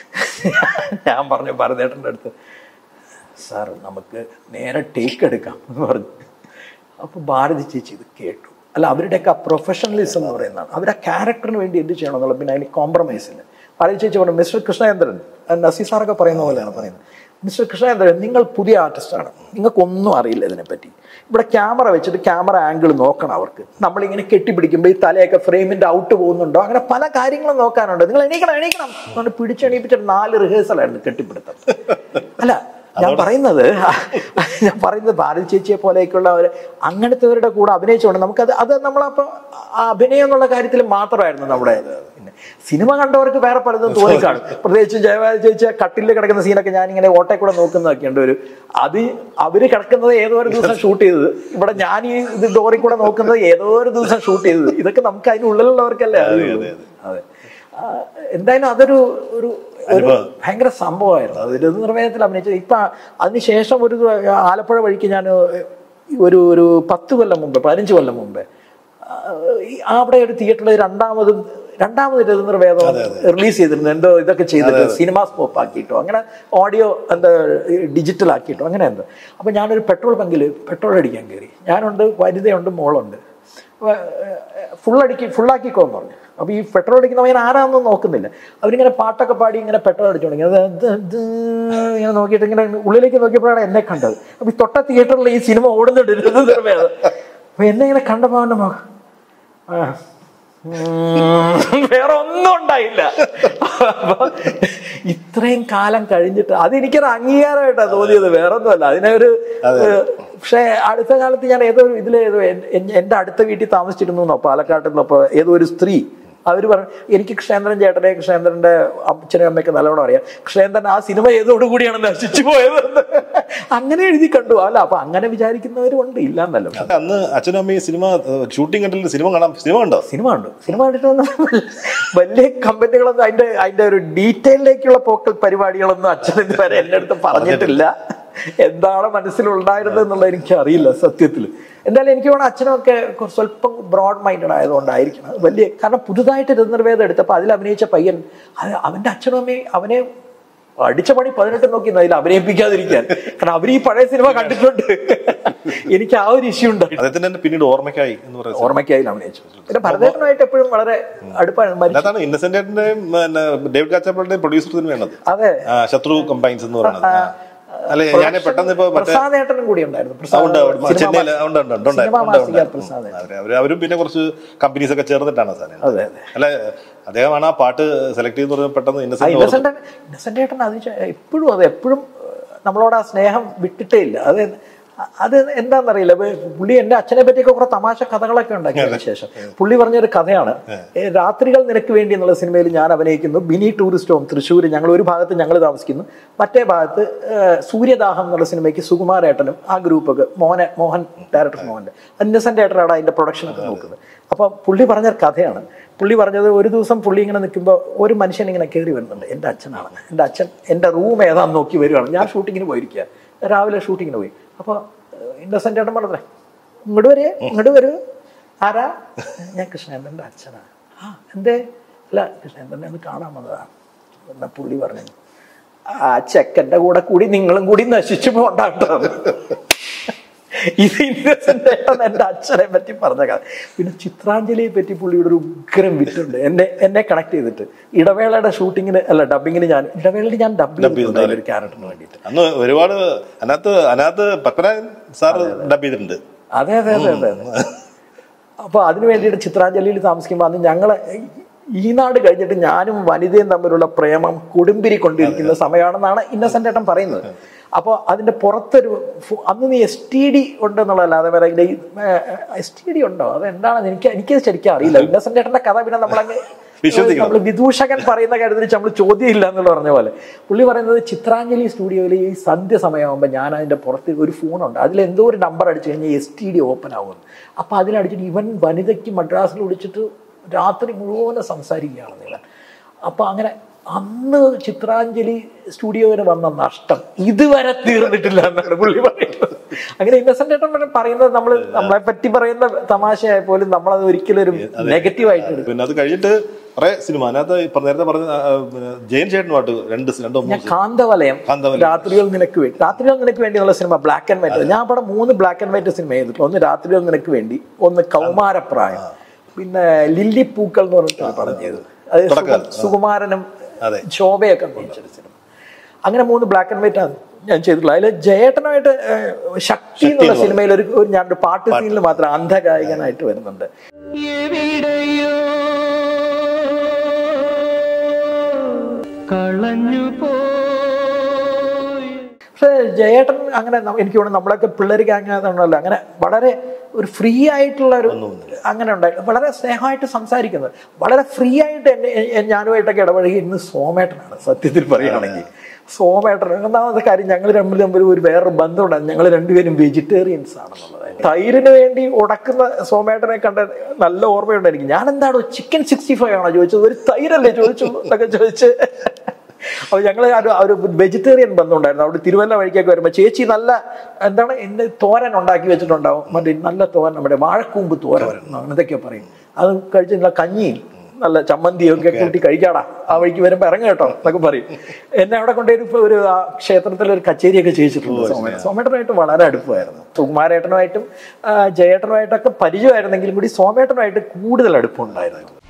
ഞാൻ പറഞ്ഞു ഭരതേട്ടൻ്റെ അടുത്ത് സാർ നമുക്ക് നേരെ ടേക്ക് എടുക്കാം എന്ന് പറഞ്ഞു അപ്പോൾ ഭാരതി ചേച്ചി ഇത് കേട്ടു അല്ല അവരുടെയൊക്കെ ആ പ്രൊഫഷണലിസം എന്ന് പറയുന്നതാണ് അവരുടെ ക്യാരക്ടറിന് വേണ്ടി എന്ത് ചെയ്യണം എന്നുള്ളത് പിന്നെ അതിന് കോംപ്രമൈസ് ഇല്ല ഭാരതി ചേച്ചി പറഞ്ഞു മിസ്റ്റർ കൃഷ്ണേന്ദ്രൻ നസീർ സാറൊക്കെ പറയുന്ന പോലെയാണ് പറയുന്നത് മിസ്റ്റർ കൃഷ്ണേന്ദ്രൻ നിങ്ങൾ പുതിയ ആർട്ടിസ്റ്റാണ് നിങ്ങൾക്കൊന്നും അറിയില്ല ഇതിനെപ്പറ്റി ഇവിടെ ക്യാമറ വെച്ചിട്ട് ക്യാമറ ആംഗിൾ നോക്കണം അവർക്ക് നമ്മളിങ്ങനെ കെട്ടിപ്പിടിക്കുമ്പോൾ ഈ തലയൊക്കെ ഫ്രെയിമിന്റെ ഔട്ട് പോകുന്നുണ്ടോ അങ്ങനെ പല കാര്യങ്ങളും നോക്കാനുണ്ട് നിങ്ങൾ എണീക്കണം എണീക്കണം എന്ന് പിടിച്ചെണീപ്പിച്ചിട്ട് നാല് റിഹേഴ്സലായിരുന്നു കെട്ടിപ്പിടുത്തം അല്ല ഞാൻ പറയുന്നത് ഞാൻ പറയുന്നത് ഭാരതി ചേച്ചിയെ പോലെയൊക്കെയുള്ള ഒരു അങ്ങനത്തെവരുടെ കൂടെ അഭിനയിച്ചുകൊണ്ട് നമുക്കത് അത് നമ്മളപ്പോ ആ അഭിനയം എന്നുള്ള കാര്യത്തിൽ മാത്രമായിരുന്നു നമ്മുടെ പിന്നെ സിനിമ കണ്ടവർക്ക് വേറെ പലതും തോന്നിക്കാണും പ്രത്യേകിച്ചും ജയഭാരതി ചേച്ചി ആ കട്ടിലിൽ കിടക്കുന്ന സീനൊക്കെ ഞാൻ ഇങ്ങനെ ഓട്ടെ കൂടെ നോക്കുന്നതൊക്കെ ഉണ്ട് ഒരു അത് അവര് കിടക്കുന്നത് ഏതോ ഒരു ദിവസം ഷൂട്ട് ചെയ്തത് ഇവിടെ ഞാൻ ഈ ഇത് ഡോറിൽ കൂടെ നോക്കുന്നത് ഏതോ ഒരു ദിവസം ഷൂട്ട് ചെയ്തത് ഇതൊക്കെ നമുക്ക് അതിനുള്ളിലുള്ളവർക്കല്ലേ അറിയുള്ളൂ അതെ ആ, എന്തായാലും അതൊരു ഒരു ഒരു ഭയങ്കര സംഭവമായിരുന്നു അത് നിർവഹണത്തിൽ അഭിനയിച്ചത് ഇപ്പൊ അതിനുശേഷം ഒരു ആലപ്പുഴ വഴിക്ക് ഞാൻ ഒരു ഒരു പത്ത് കൊല്ലം മുമ്പ് പതിനഞ്ച് കൊല്ലം മുമ്പേ ആ, ഈ അവിടെ ഒരു തിയേറ്ററിൽ രണ്ടാമതും രണ്ടാമത് രവീന്ദ്ര വേദം റിലീസ് ചെയ്തിരുന്നു എന്തോ ഇതൊക്കെ ചെയ്തിട്ട് സിനിമ സ്കോപ്പ് ആക്കിയിട്ടോ അങ്ങനെ ഓഡിയോ എന്താ ഡിജിറ്റൽ ആക്കിയിട്ടോ അങ്ങനെ എന്തോ അപ്പോൾ ഞാനൊരു പെട്രോൾ ബങ്കിൽ പെട്രോൾ അടിക്കാൻ കയറി ഞാനുണ്ട് വനിതയുണ്ട് മോളുണ്ട് ഫുൾ അടിക്കി ഫുള്ളാക്കിക്കോന്ന് പറഞ്ഞു അപ്പോൾ ഈ പെട്രോൾ അടിക്കുന്നവൻ ആരാണെന്ന് നോക്കുന്നില്ല അവരിങ്ങനെ പാട്ടൊക്കെ പാടി ഇങ്ങനെ പെട്രോൾ അടിച്ചു തുടങ്ങി അത് ഇത് ഇത് ഇങ്ങനെ നോക്കിയിട്ട് ഇങ്ങനെ ഉള്ളിലേക്ക് നോക്കിയപ്പോഴാണ് എന്നെ കണ്ടത് അപ്പോൾ ഈ തൊട്ട തിയേറ്ററിൽ ഈ സിനിമ ഓടുന്നുണ്ട് അപ്പോൾ എന്നെ ഇങ്ങനെ കണ്ടപ്പോൾ അവൻ്റെ മുഖം ആ ഉം, വേറെ ഒന്നും ഉണ്ടായില്ല അപ്പൊ ഇത്രയും കാലം കഴിഞ്ഞിട്ട് അതെനിക്കൊരു അംഗീകാരമായിട്ടാണ് തോന്നിയത് വേറെ ഒന്നുമല്ല അതിനൊരു പക്ഷെ അടുത്ത കാലത്ത് ഞാൻ ഏതോ ഒരു ഇതിൽ ഏതോ എൻ- എൻ- എന്റെ അടുത്ത വീട്ടിൽ താമസിച്ചിരുന്നു പാലക്കാട്ടിലപ്പോ ഏതോ ഒരു സ്ത്രീ അവർ പറഞ്ഞു എനിക്ക് കൃഷ്ണേന്ദ്രൻ ചേട്ടനെ കൃഷ്ണേന്ദ്രന്റെ അച്ഛനും അമ്മയൊക്കെ നല്ലോണം അറിയാം കൃഷ്ണേന്ദ്രൻ ആ സിനിമ ഏതോടുകൂടിയാണ് നശിച്ചു പോയത് അങ്ങനെ എഴുതി കണ്ടു അല്ല അപ്പൊ അങ്ങനെ വിചാരിക്കുന്നവരും ഉണ്ട് ഇല്ല എന്നല്ല അന്ന് അച്ഛനും അമ്മയും സിനിമ ഷൂട്ടിംഗ് കണ്ടില്ല സിനിമ കാണാം സിനിമ കണ്ടോ സിനിമ ഉണ്ട് സിനിമ കണ്ടിട്ട് വന്ന വലിയ കമ്പനികളൊന്നും അതിന്റെ അതിന്റെ ഒരു ഡീറ്റെയിലേക്കുള്ള പോക്കൽ പരിപാടികളൊന്നും അച്ഛൻ ഇതുവരെ എൻ്റെ അടുത്ത് പറഞ്ഞിട്ടില്ല എന്താണ് മനസ്സിലുണ്ടായിരുന്നത് എന്നുള്ളത് എനിക്ക് അറിയില്ല സത്യത്തിൽ എന്തായാലും എനിക്ക് വേണം അച്ഛനൊക്കെ കുറച്ച് സ്വല്പം ബ്രോഡ് മൈൻഡഡ് ആയതുകൊണ്ടായിരിക്കണം അത് വലിയ കാരണം പുതുതായിട്ട് രതന്ത്രവേദം എടുത്തപ്പോൾ അതിൽ അഭിനയിച്ച പയ്യൻ അത് അവന്റെ അച്ഛനും അമ്മയും അവനെ അടിച്ച പണി പതിനെട്ട് നോക്കി അതിൽ അഭിനയിപ്പിക്കാതിരിക്കാൻ കാരണം അവർ ഈ പഴയ സിനിമ കണ്ടിട്ടുണ്ട് എനിക്ക് ആ ഒരു ഇഷ്യൂ ഉണ്ടായി അദ്ദേഹത്തിന് തന്നെ പിന്നീട് ഓർമ്മയ്ക്കായി എന്ന് പറയുന്നത് ഓർമ്മയ്ക്കായി അഭിനയിച്ചു പിന്നെ ഭരതേട്ടനുമായിട്ട് എപ്പോഴും വളരെ അടുപ്പാണ് മരിച്ചു അതിനകത്താണ് ഇന്നസെന്റേറ്റിന്റെയും പിന്നെ ഡേവിഡ് കാച്ചാപ്പളുടെയും പ്രൊഡ്യൂസർ സിനിമയാണത് അതെ ആ, ശത്രു കമ്പൈൻസ് എന്ന് പറയുന്നത് ആ. അല്ലെ ഞാൻ പെട്ടെന്ന് ഇപ്പൊ മറ്റേ പ്രസാദേട്ടനും കൂടി ഉണ്ടായിരുന്നു ആ, പ്രസാദ് ഉണ്ട്, ഉണ്ട്. സിനിമ ചെന്നൈയില് മാ- ഉണ്ട്, ഉണ്ട്, ഉണ്ട്, ഉണ്ട്, സിനിമ ഉണ്ട്, മാസിക ഉണ്ട്. പ്രസാദ് അവര് അവര് അവരും പിന്നെ കുറച്ച് കമ്പനീസ് ഒക്കെ ചേർന്നിട്ടാണ് ആ സാധനം അതെ, അതെ. അല്ല അദ്ദേഹമാണ് ആ പാട്ട് സെലക്ട് ചെയ്ത് പറഞ്ഞ പെട്ടെന്ന് ആ ഇന്നസെന്റ് ഇന്നസെന്റ് ഇന്നസെന്റ് ഏട്ടൻ അത് ചെ- എപ്പോഴും അത് എപ്പോഴും നമ്മളോട് ആ സ്നേഹം വിട്ടിട്ടേ ഇല്ല അത് അത് എന്താണെന്നറിയില്ല ഇപ്പൊ പുള്ളി എന്റെ അച്ഛനെ പറ്റിയൊക്കെ കുറെ തമാശ കഥകളൊക്കെ ഉണ്ടാക്കിയതിനു ശേഷം പുള്ളി പറഞ്ഞൊരു കഥയാണ് ഏ, രാത്രികൾ നിനക്ക് വേണ്ടി എന്നുള്ള സിനിമയിൽ ഞാൻ അഭിനയിക്കുന്നു ബിനി ടൂറിസ്റ്റ് ഹോം തൃശ്ശൂർ ഞങ്ങൾ ഒരു ഭാഗത്ത് ഞങ്ങൾ താമസിക്കുന്നു മറ്റേ ഭാഗത്ത് ഏ, സൂര്യദാഹം എന്നുള്ള സിനിമയ്ക്ക് സുകുമാരേട്ടനും ആ ഗ്രൂപ്പൊക്കെ മോഹന മോഹൻ ഡയറക്ടർ മോഹൻ്റെ ഇന്നസെന്റ് ഏട്ടനാണ് അതിന്റെ പ്രൊഡക്ഷൻ ഒക്കെ നോക്കുന്നത് അപ്പൊ പുള്ളി പറഞ്ഞ കഥയാണ് പുള്ളി പറഞ്ഞത് ഒരു ദിവസം പുള്ളി ഇങ്ങനെ നിൽക്കുമ്പോൾ ഒരു മനുഷ്യൻ ഇങ്ങനെ കയറി വരുന്നുണ്ട് എൻ്റെ അച്ഛനാണ് എൻ്റെ അച്ഛൻ എൻ്റെ റൂം ഏതാന്ന് നോക്കി വരികയാണ് ഞാൻ ഷൂട്ടിങ്ങിന് പോയിരിക്കുക രാവിലെ ഷൂട്ടിങ്ങിന് പോയി അപ്പോൾ ഇന്നസെൻ്റ് ഏട്ടൻ പറഞ്ഞേ ഇങ്ങോട്ട് വരേ ഇങ്ങോട്ട് വരൂ ആരാ ഞാൻ കൃഷ്ണേന്ദ്രൻ്റെ അച്ഛനാണ് ആ എന്തേ അല്ല കൃഷ്ണേന്ദ്രനെ ഒന്ന് കാണാൻ വന്നതാണ് എന്നാ പുള്ളി പറഞ്ഞു ആ ചെക്കൻ്റെ കൂടെ കൂടി നിങ്ങളും കൂടി നശിച്ചു പോണ്ടാട്ടോ ഇത് ഇന്നസെന്റ് ഏട്ടൻ എൻ്റെ അച്ഛനെ പറ്റി പറഞ്ഞ കഥ പിന്നെ ചിത്രാഞ്ജലിയെ പറ്റി പുള്ളിയുടെ ഒരു ഉഗ്രം വിറ്റുണ്ട് എന്നെ എന്നെ കണക്ട് ചെയ്തിട്ട് ഇടവേളയുടെ ഷൂട്ടിങ്ങിന് അല്ല ഡബിങ്ങിന് ഞാൻ ഇടവേളയിൽ ഞാൻ ഡബ് ചെയ്തിട്ടുണ്ട് അതിലൊരു ക്യാരക്ടറിന് വേണ്ടിയിട്ട് അന്ന് ഒരുപാട് അതിനകത്ത് അതിനകത്ത് പത്മനാഭൻ സാർ ഡബ് ചെയ്തിട്ടുണ്ട് അതെ അതെ അതെ അതെ അതെ അപ്പൊ അതിനു വേണ്ടിയിട്ട് ചിത്രാഞ്ജലിയിൽ താമസിക്കുമ്പോൾ അന്ന് ഞങ്ങളെ ഈ നാട് കഴിഞ്ഞിട്ട് ഞാനും വനിതയും തമ്മിലുള്ള പ്രേമം കൊടുമ്പിരി കൊണ്ടിരിക്കുന്ന സമയമാണെന്നാണ് ഇന്നസെന്റ് ഏട്ടൻ പറയുന്നത് അപ്പോൾ അതിന്റെ പുറത്തൊരു ഫു- അന്ന് നീ എസ് ടി ഡി ഉണ്ടെന്നുള്ളതല്ലാതെ വേറെ എസ് ടി ഡി ഉണ്ടോ അത് എന്താണെന്ന് എനിക്ക് എനിക്കത് ശരിക്കും അറിയില്ല ഇന്നസെന്റ് ഏട്ടന്റെ കഥ പിന്നെ നമ്മളങ്ങ് വിശ്വസിക്കണം. നമ്മൾ വിദൂഷകൻ പറയുന്ന കാര്യത്തിൽ നമ്മൾ ചോദ്യം ഇല്ല എന്നുള്ള പറഞ്ഞ പോലെ പുള്ളി പറയുന്നത് ചിത്രാഞ്ജലി സ്റ്റുഡിയോയിൽ ഈ സന്ധ്യ സമയമാകുമ്പോൾ ഞാൻ അതിന്റെ പുറത്ത് ഒരു ഫോണുണ്ട് അതിൽ എന്തോ ഒരു നമ്പർ അടിച്ചു കഴിഞ്ഞാൽ എസ് ടി ഡി ഓപ്പൺ ആകും അപ്പൊ അതിലടിച്ചിട്ട് ഇവൻ വനിതയ്ക്ക് മദ്രാസിൽ വിളിച്ചിട്ട് രാത്രി മുഴുവൻ സംസാരിക്കുകയാണ് ഇവൻ അപ്പൊ അങ്ങനെ അന്ന് ചിത്രാഞ്ജലി സ്റ്റുഡിയോയിൽ വന്ന നഷ്ടം ഇതുവരെ തീർന്നിട്ടില്ല എന്നാണ് പുള്ളി പറയുന്നത് അങ്ങനെ ഇന്നസെന്റ് ഏട്ടൻ പിന്നെ പറയുന്നത് നമ്മൾ നമ്മളെ പറ്റി പറയുന്ന തമാശയായ പോലും നമ്മളത് ഒരിക്കലും ഒരു നെഗറ്റീവായിട്ട് എടുക്കും പിന്നെ അത് കഴിഞ്ഞിട്ട് കുറെ സിനിമ അതിനകത്ത് ഇപ്പൊ നേരത്തെ പറഞ്ഞ ആ, പിന്നെ ജയൻ ചേട്ടനുമായിട്ട് രണ്ട് സി- രണ്ടോ ഞാൻ മൂന്ന് കാന്തവലയം കാന്തവലയം. രാത്രികൾ നിനക്ക് വേണ്ടി രാത്രികൾ നിനക്ക് വേണ്ടി എന്നുള്ള സിനിമ ബ്ലാക്ക് ആൻഡ് വൈറ്റ് ഞാൻ അവിടെ മൂന്ന് ബ്ലാക്ക് ആൻഡ് വൈറ്റ് സിനിമ ചെയ്തിട്ടുണ്ട് ഒന്ന് രാത്രികൾ നിനക്ക് വേണ്ടി ഒന്ന് കൗമാരപ്രായം പിന്നെ ലില്ലി പൂക്കൾ എന്ന് പറഞ്ഞിട്ട് പടം ചെയ്തത് അത് തുടക്കം. സുകു- സുകുമാരനും അതെ. ശോഭയൊക്കെ അഭിനയിച്ചൊരു സിനിമ അങ്ങനെ മൂന്ന് ബ്ലാക്ക് ആൻഡ് വൈറ്റ് ആണ് ഞാൻ ചെയ്തിട്ടുള്ളത് അതിൽ ജയേട്ടനായിട്ട് ഏഹ്, ശക്തി എന്നുള്ള എന്ന് സിനിമയിൽ ഒരു ഒരു ഞാനൊരു പാട്ട് സീനിൽ മാത്രം അന്ധഗായകനായിട്ട് വരുന്നുണ്ട് എവിടെയോ കളഞ്ഞു പോയി പക്ഷേ ജയേട്ടൻ അങ്ങനെ ന- എനിക്ക് തോന്നുന്നു നമ്മളൊക്കെ പിള്ളേർ ഗ്യാങ്ങിനകത്തുണ്ടല്ലോ അങ്ങനെ വളരെ ഒരു ഫ്രീ ആയിട്ടുള്ള ഒരു അങ്ങനെ ഉണ്ടായി വളരെ സ്നേഹമായിട്ട് സംസാരിക്കുന്നത് വളരെ ഫ്രീ ആയിട്ട് എന്നെ എ- എ- ഞാനുമായിട്ടൊക്കെ ഇടപഴകി ഇന്ന് സോമേട്ടനാണ് സത്യത്തിൽ പറയുകയാണെങ്കിൽ സോമേട്ടൻ ഒന്നാമത്തെ കാര്യം ഞങ്ങൾ തമ്മിൽ തമ്മിൽ ഒരു വേറൊരു ബന്ധമുണ്ടായിരുന്നു ഞങ്ങൾ രണ്ടുപേരും വെജിറ്റേറിയൻസ് ആണെന്നുള്ളത് തൈരിന് വേണ്ടി ഉടക്കുന്ന സോമേട്ടനെ കണ്ട നല്ല ഓർമ്മയുണ്ട് എനിക്ക് ഞാൻ എന്താണോ ചിക്കൻ സിക്സ്റ്റി ഫൈവ് ആണോ ചോദിച്ചത് ഒരു തൈരല്ലേ ചോദിച്ചു എന്നൊക്കെ ചോദിച്ച് അപ്പൊ ഞങ്ങള് ഒരു ഒരു വെജിറ്റേറിയൻ ബന്ധമുണ്ടായിരുന്നു അവിടെ തിരുവല്ല വഴിക്കൊക്കെ വരുമ്പോൾ ചേച്ചി നല്ല എന്താണ് ഇന്ന് തോരൻ ഉണ്ടാക്കി വെച്ചിട്ടുണ്ടാവും മറ്റേ നല്ല തോരൻ നമ്മുടെ വാഴക്കൂമ്പ് തോരൻ അങ്ങനത്തൊക്കെ പറയും അത് കഴിച്ച് നല്ല കഞ്ഞിയും നല്ല ചമ്മന്തിയൊക്കെ കൂട്ടി കഴിക്കാടാ ആ വഴിക്ക് വരുമ്പോ ഇറങ്ങ കേട്ടോ എന്നൊക്കെ പറയും എന്നെ അവിടെ കൊണ്ടുപോയി ഇപ്പൊ ഒരു ആ ക്ഷേത്രത്തിൽ ഒരു കച്ചേരിയൊക്കെ ചെയ്യിച്ചിട്ടുണ്ട് സോമേട്ടൻ സോമേട്ടനായിട്ട് വളരെ അടുപ്പമായിരുന്നു സുകുമാരേട്ടനുമായിട്ടും ആ, ജയേട്ടനുമായിട്ടൊക്കെ പരിചയമായിരുന്നെങ്കിലും കൂടി സോമേട്ടനുമായിട്ട് കൂടുതൽ അടുപ്പമുണ്ടായിരുന്നു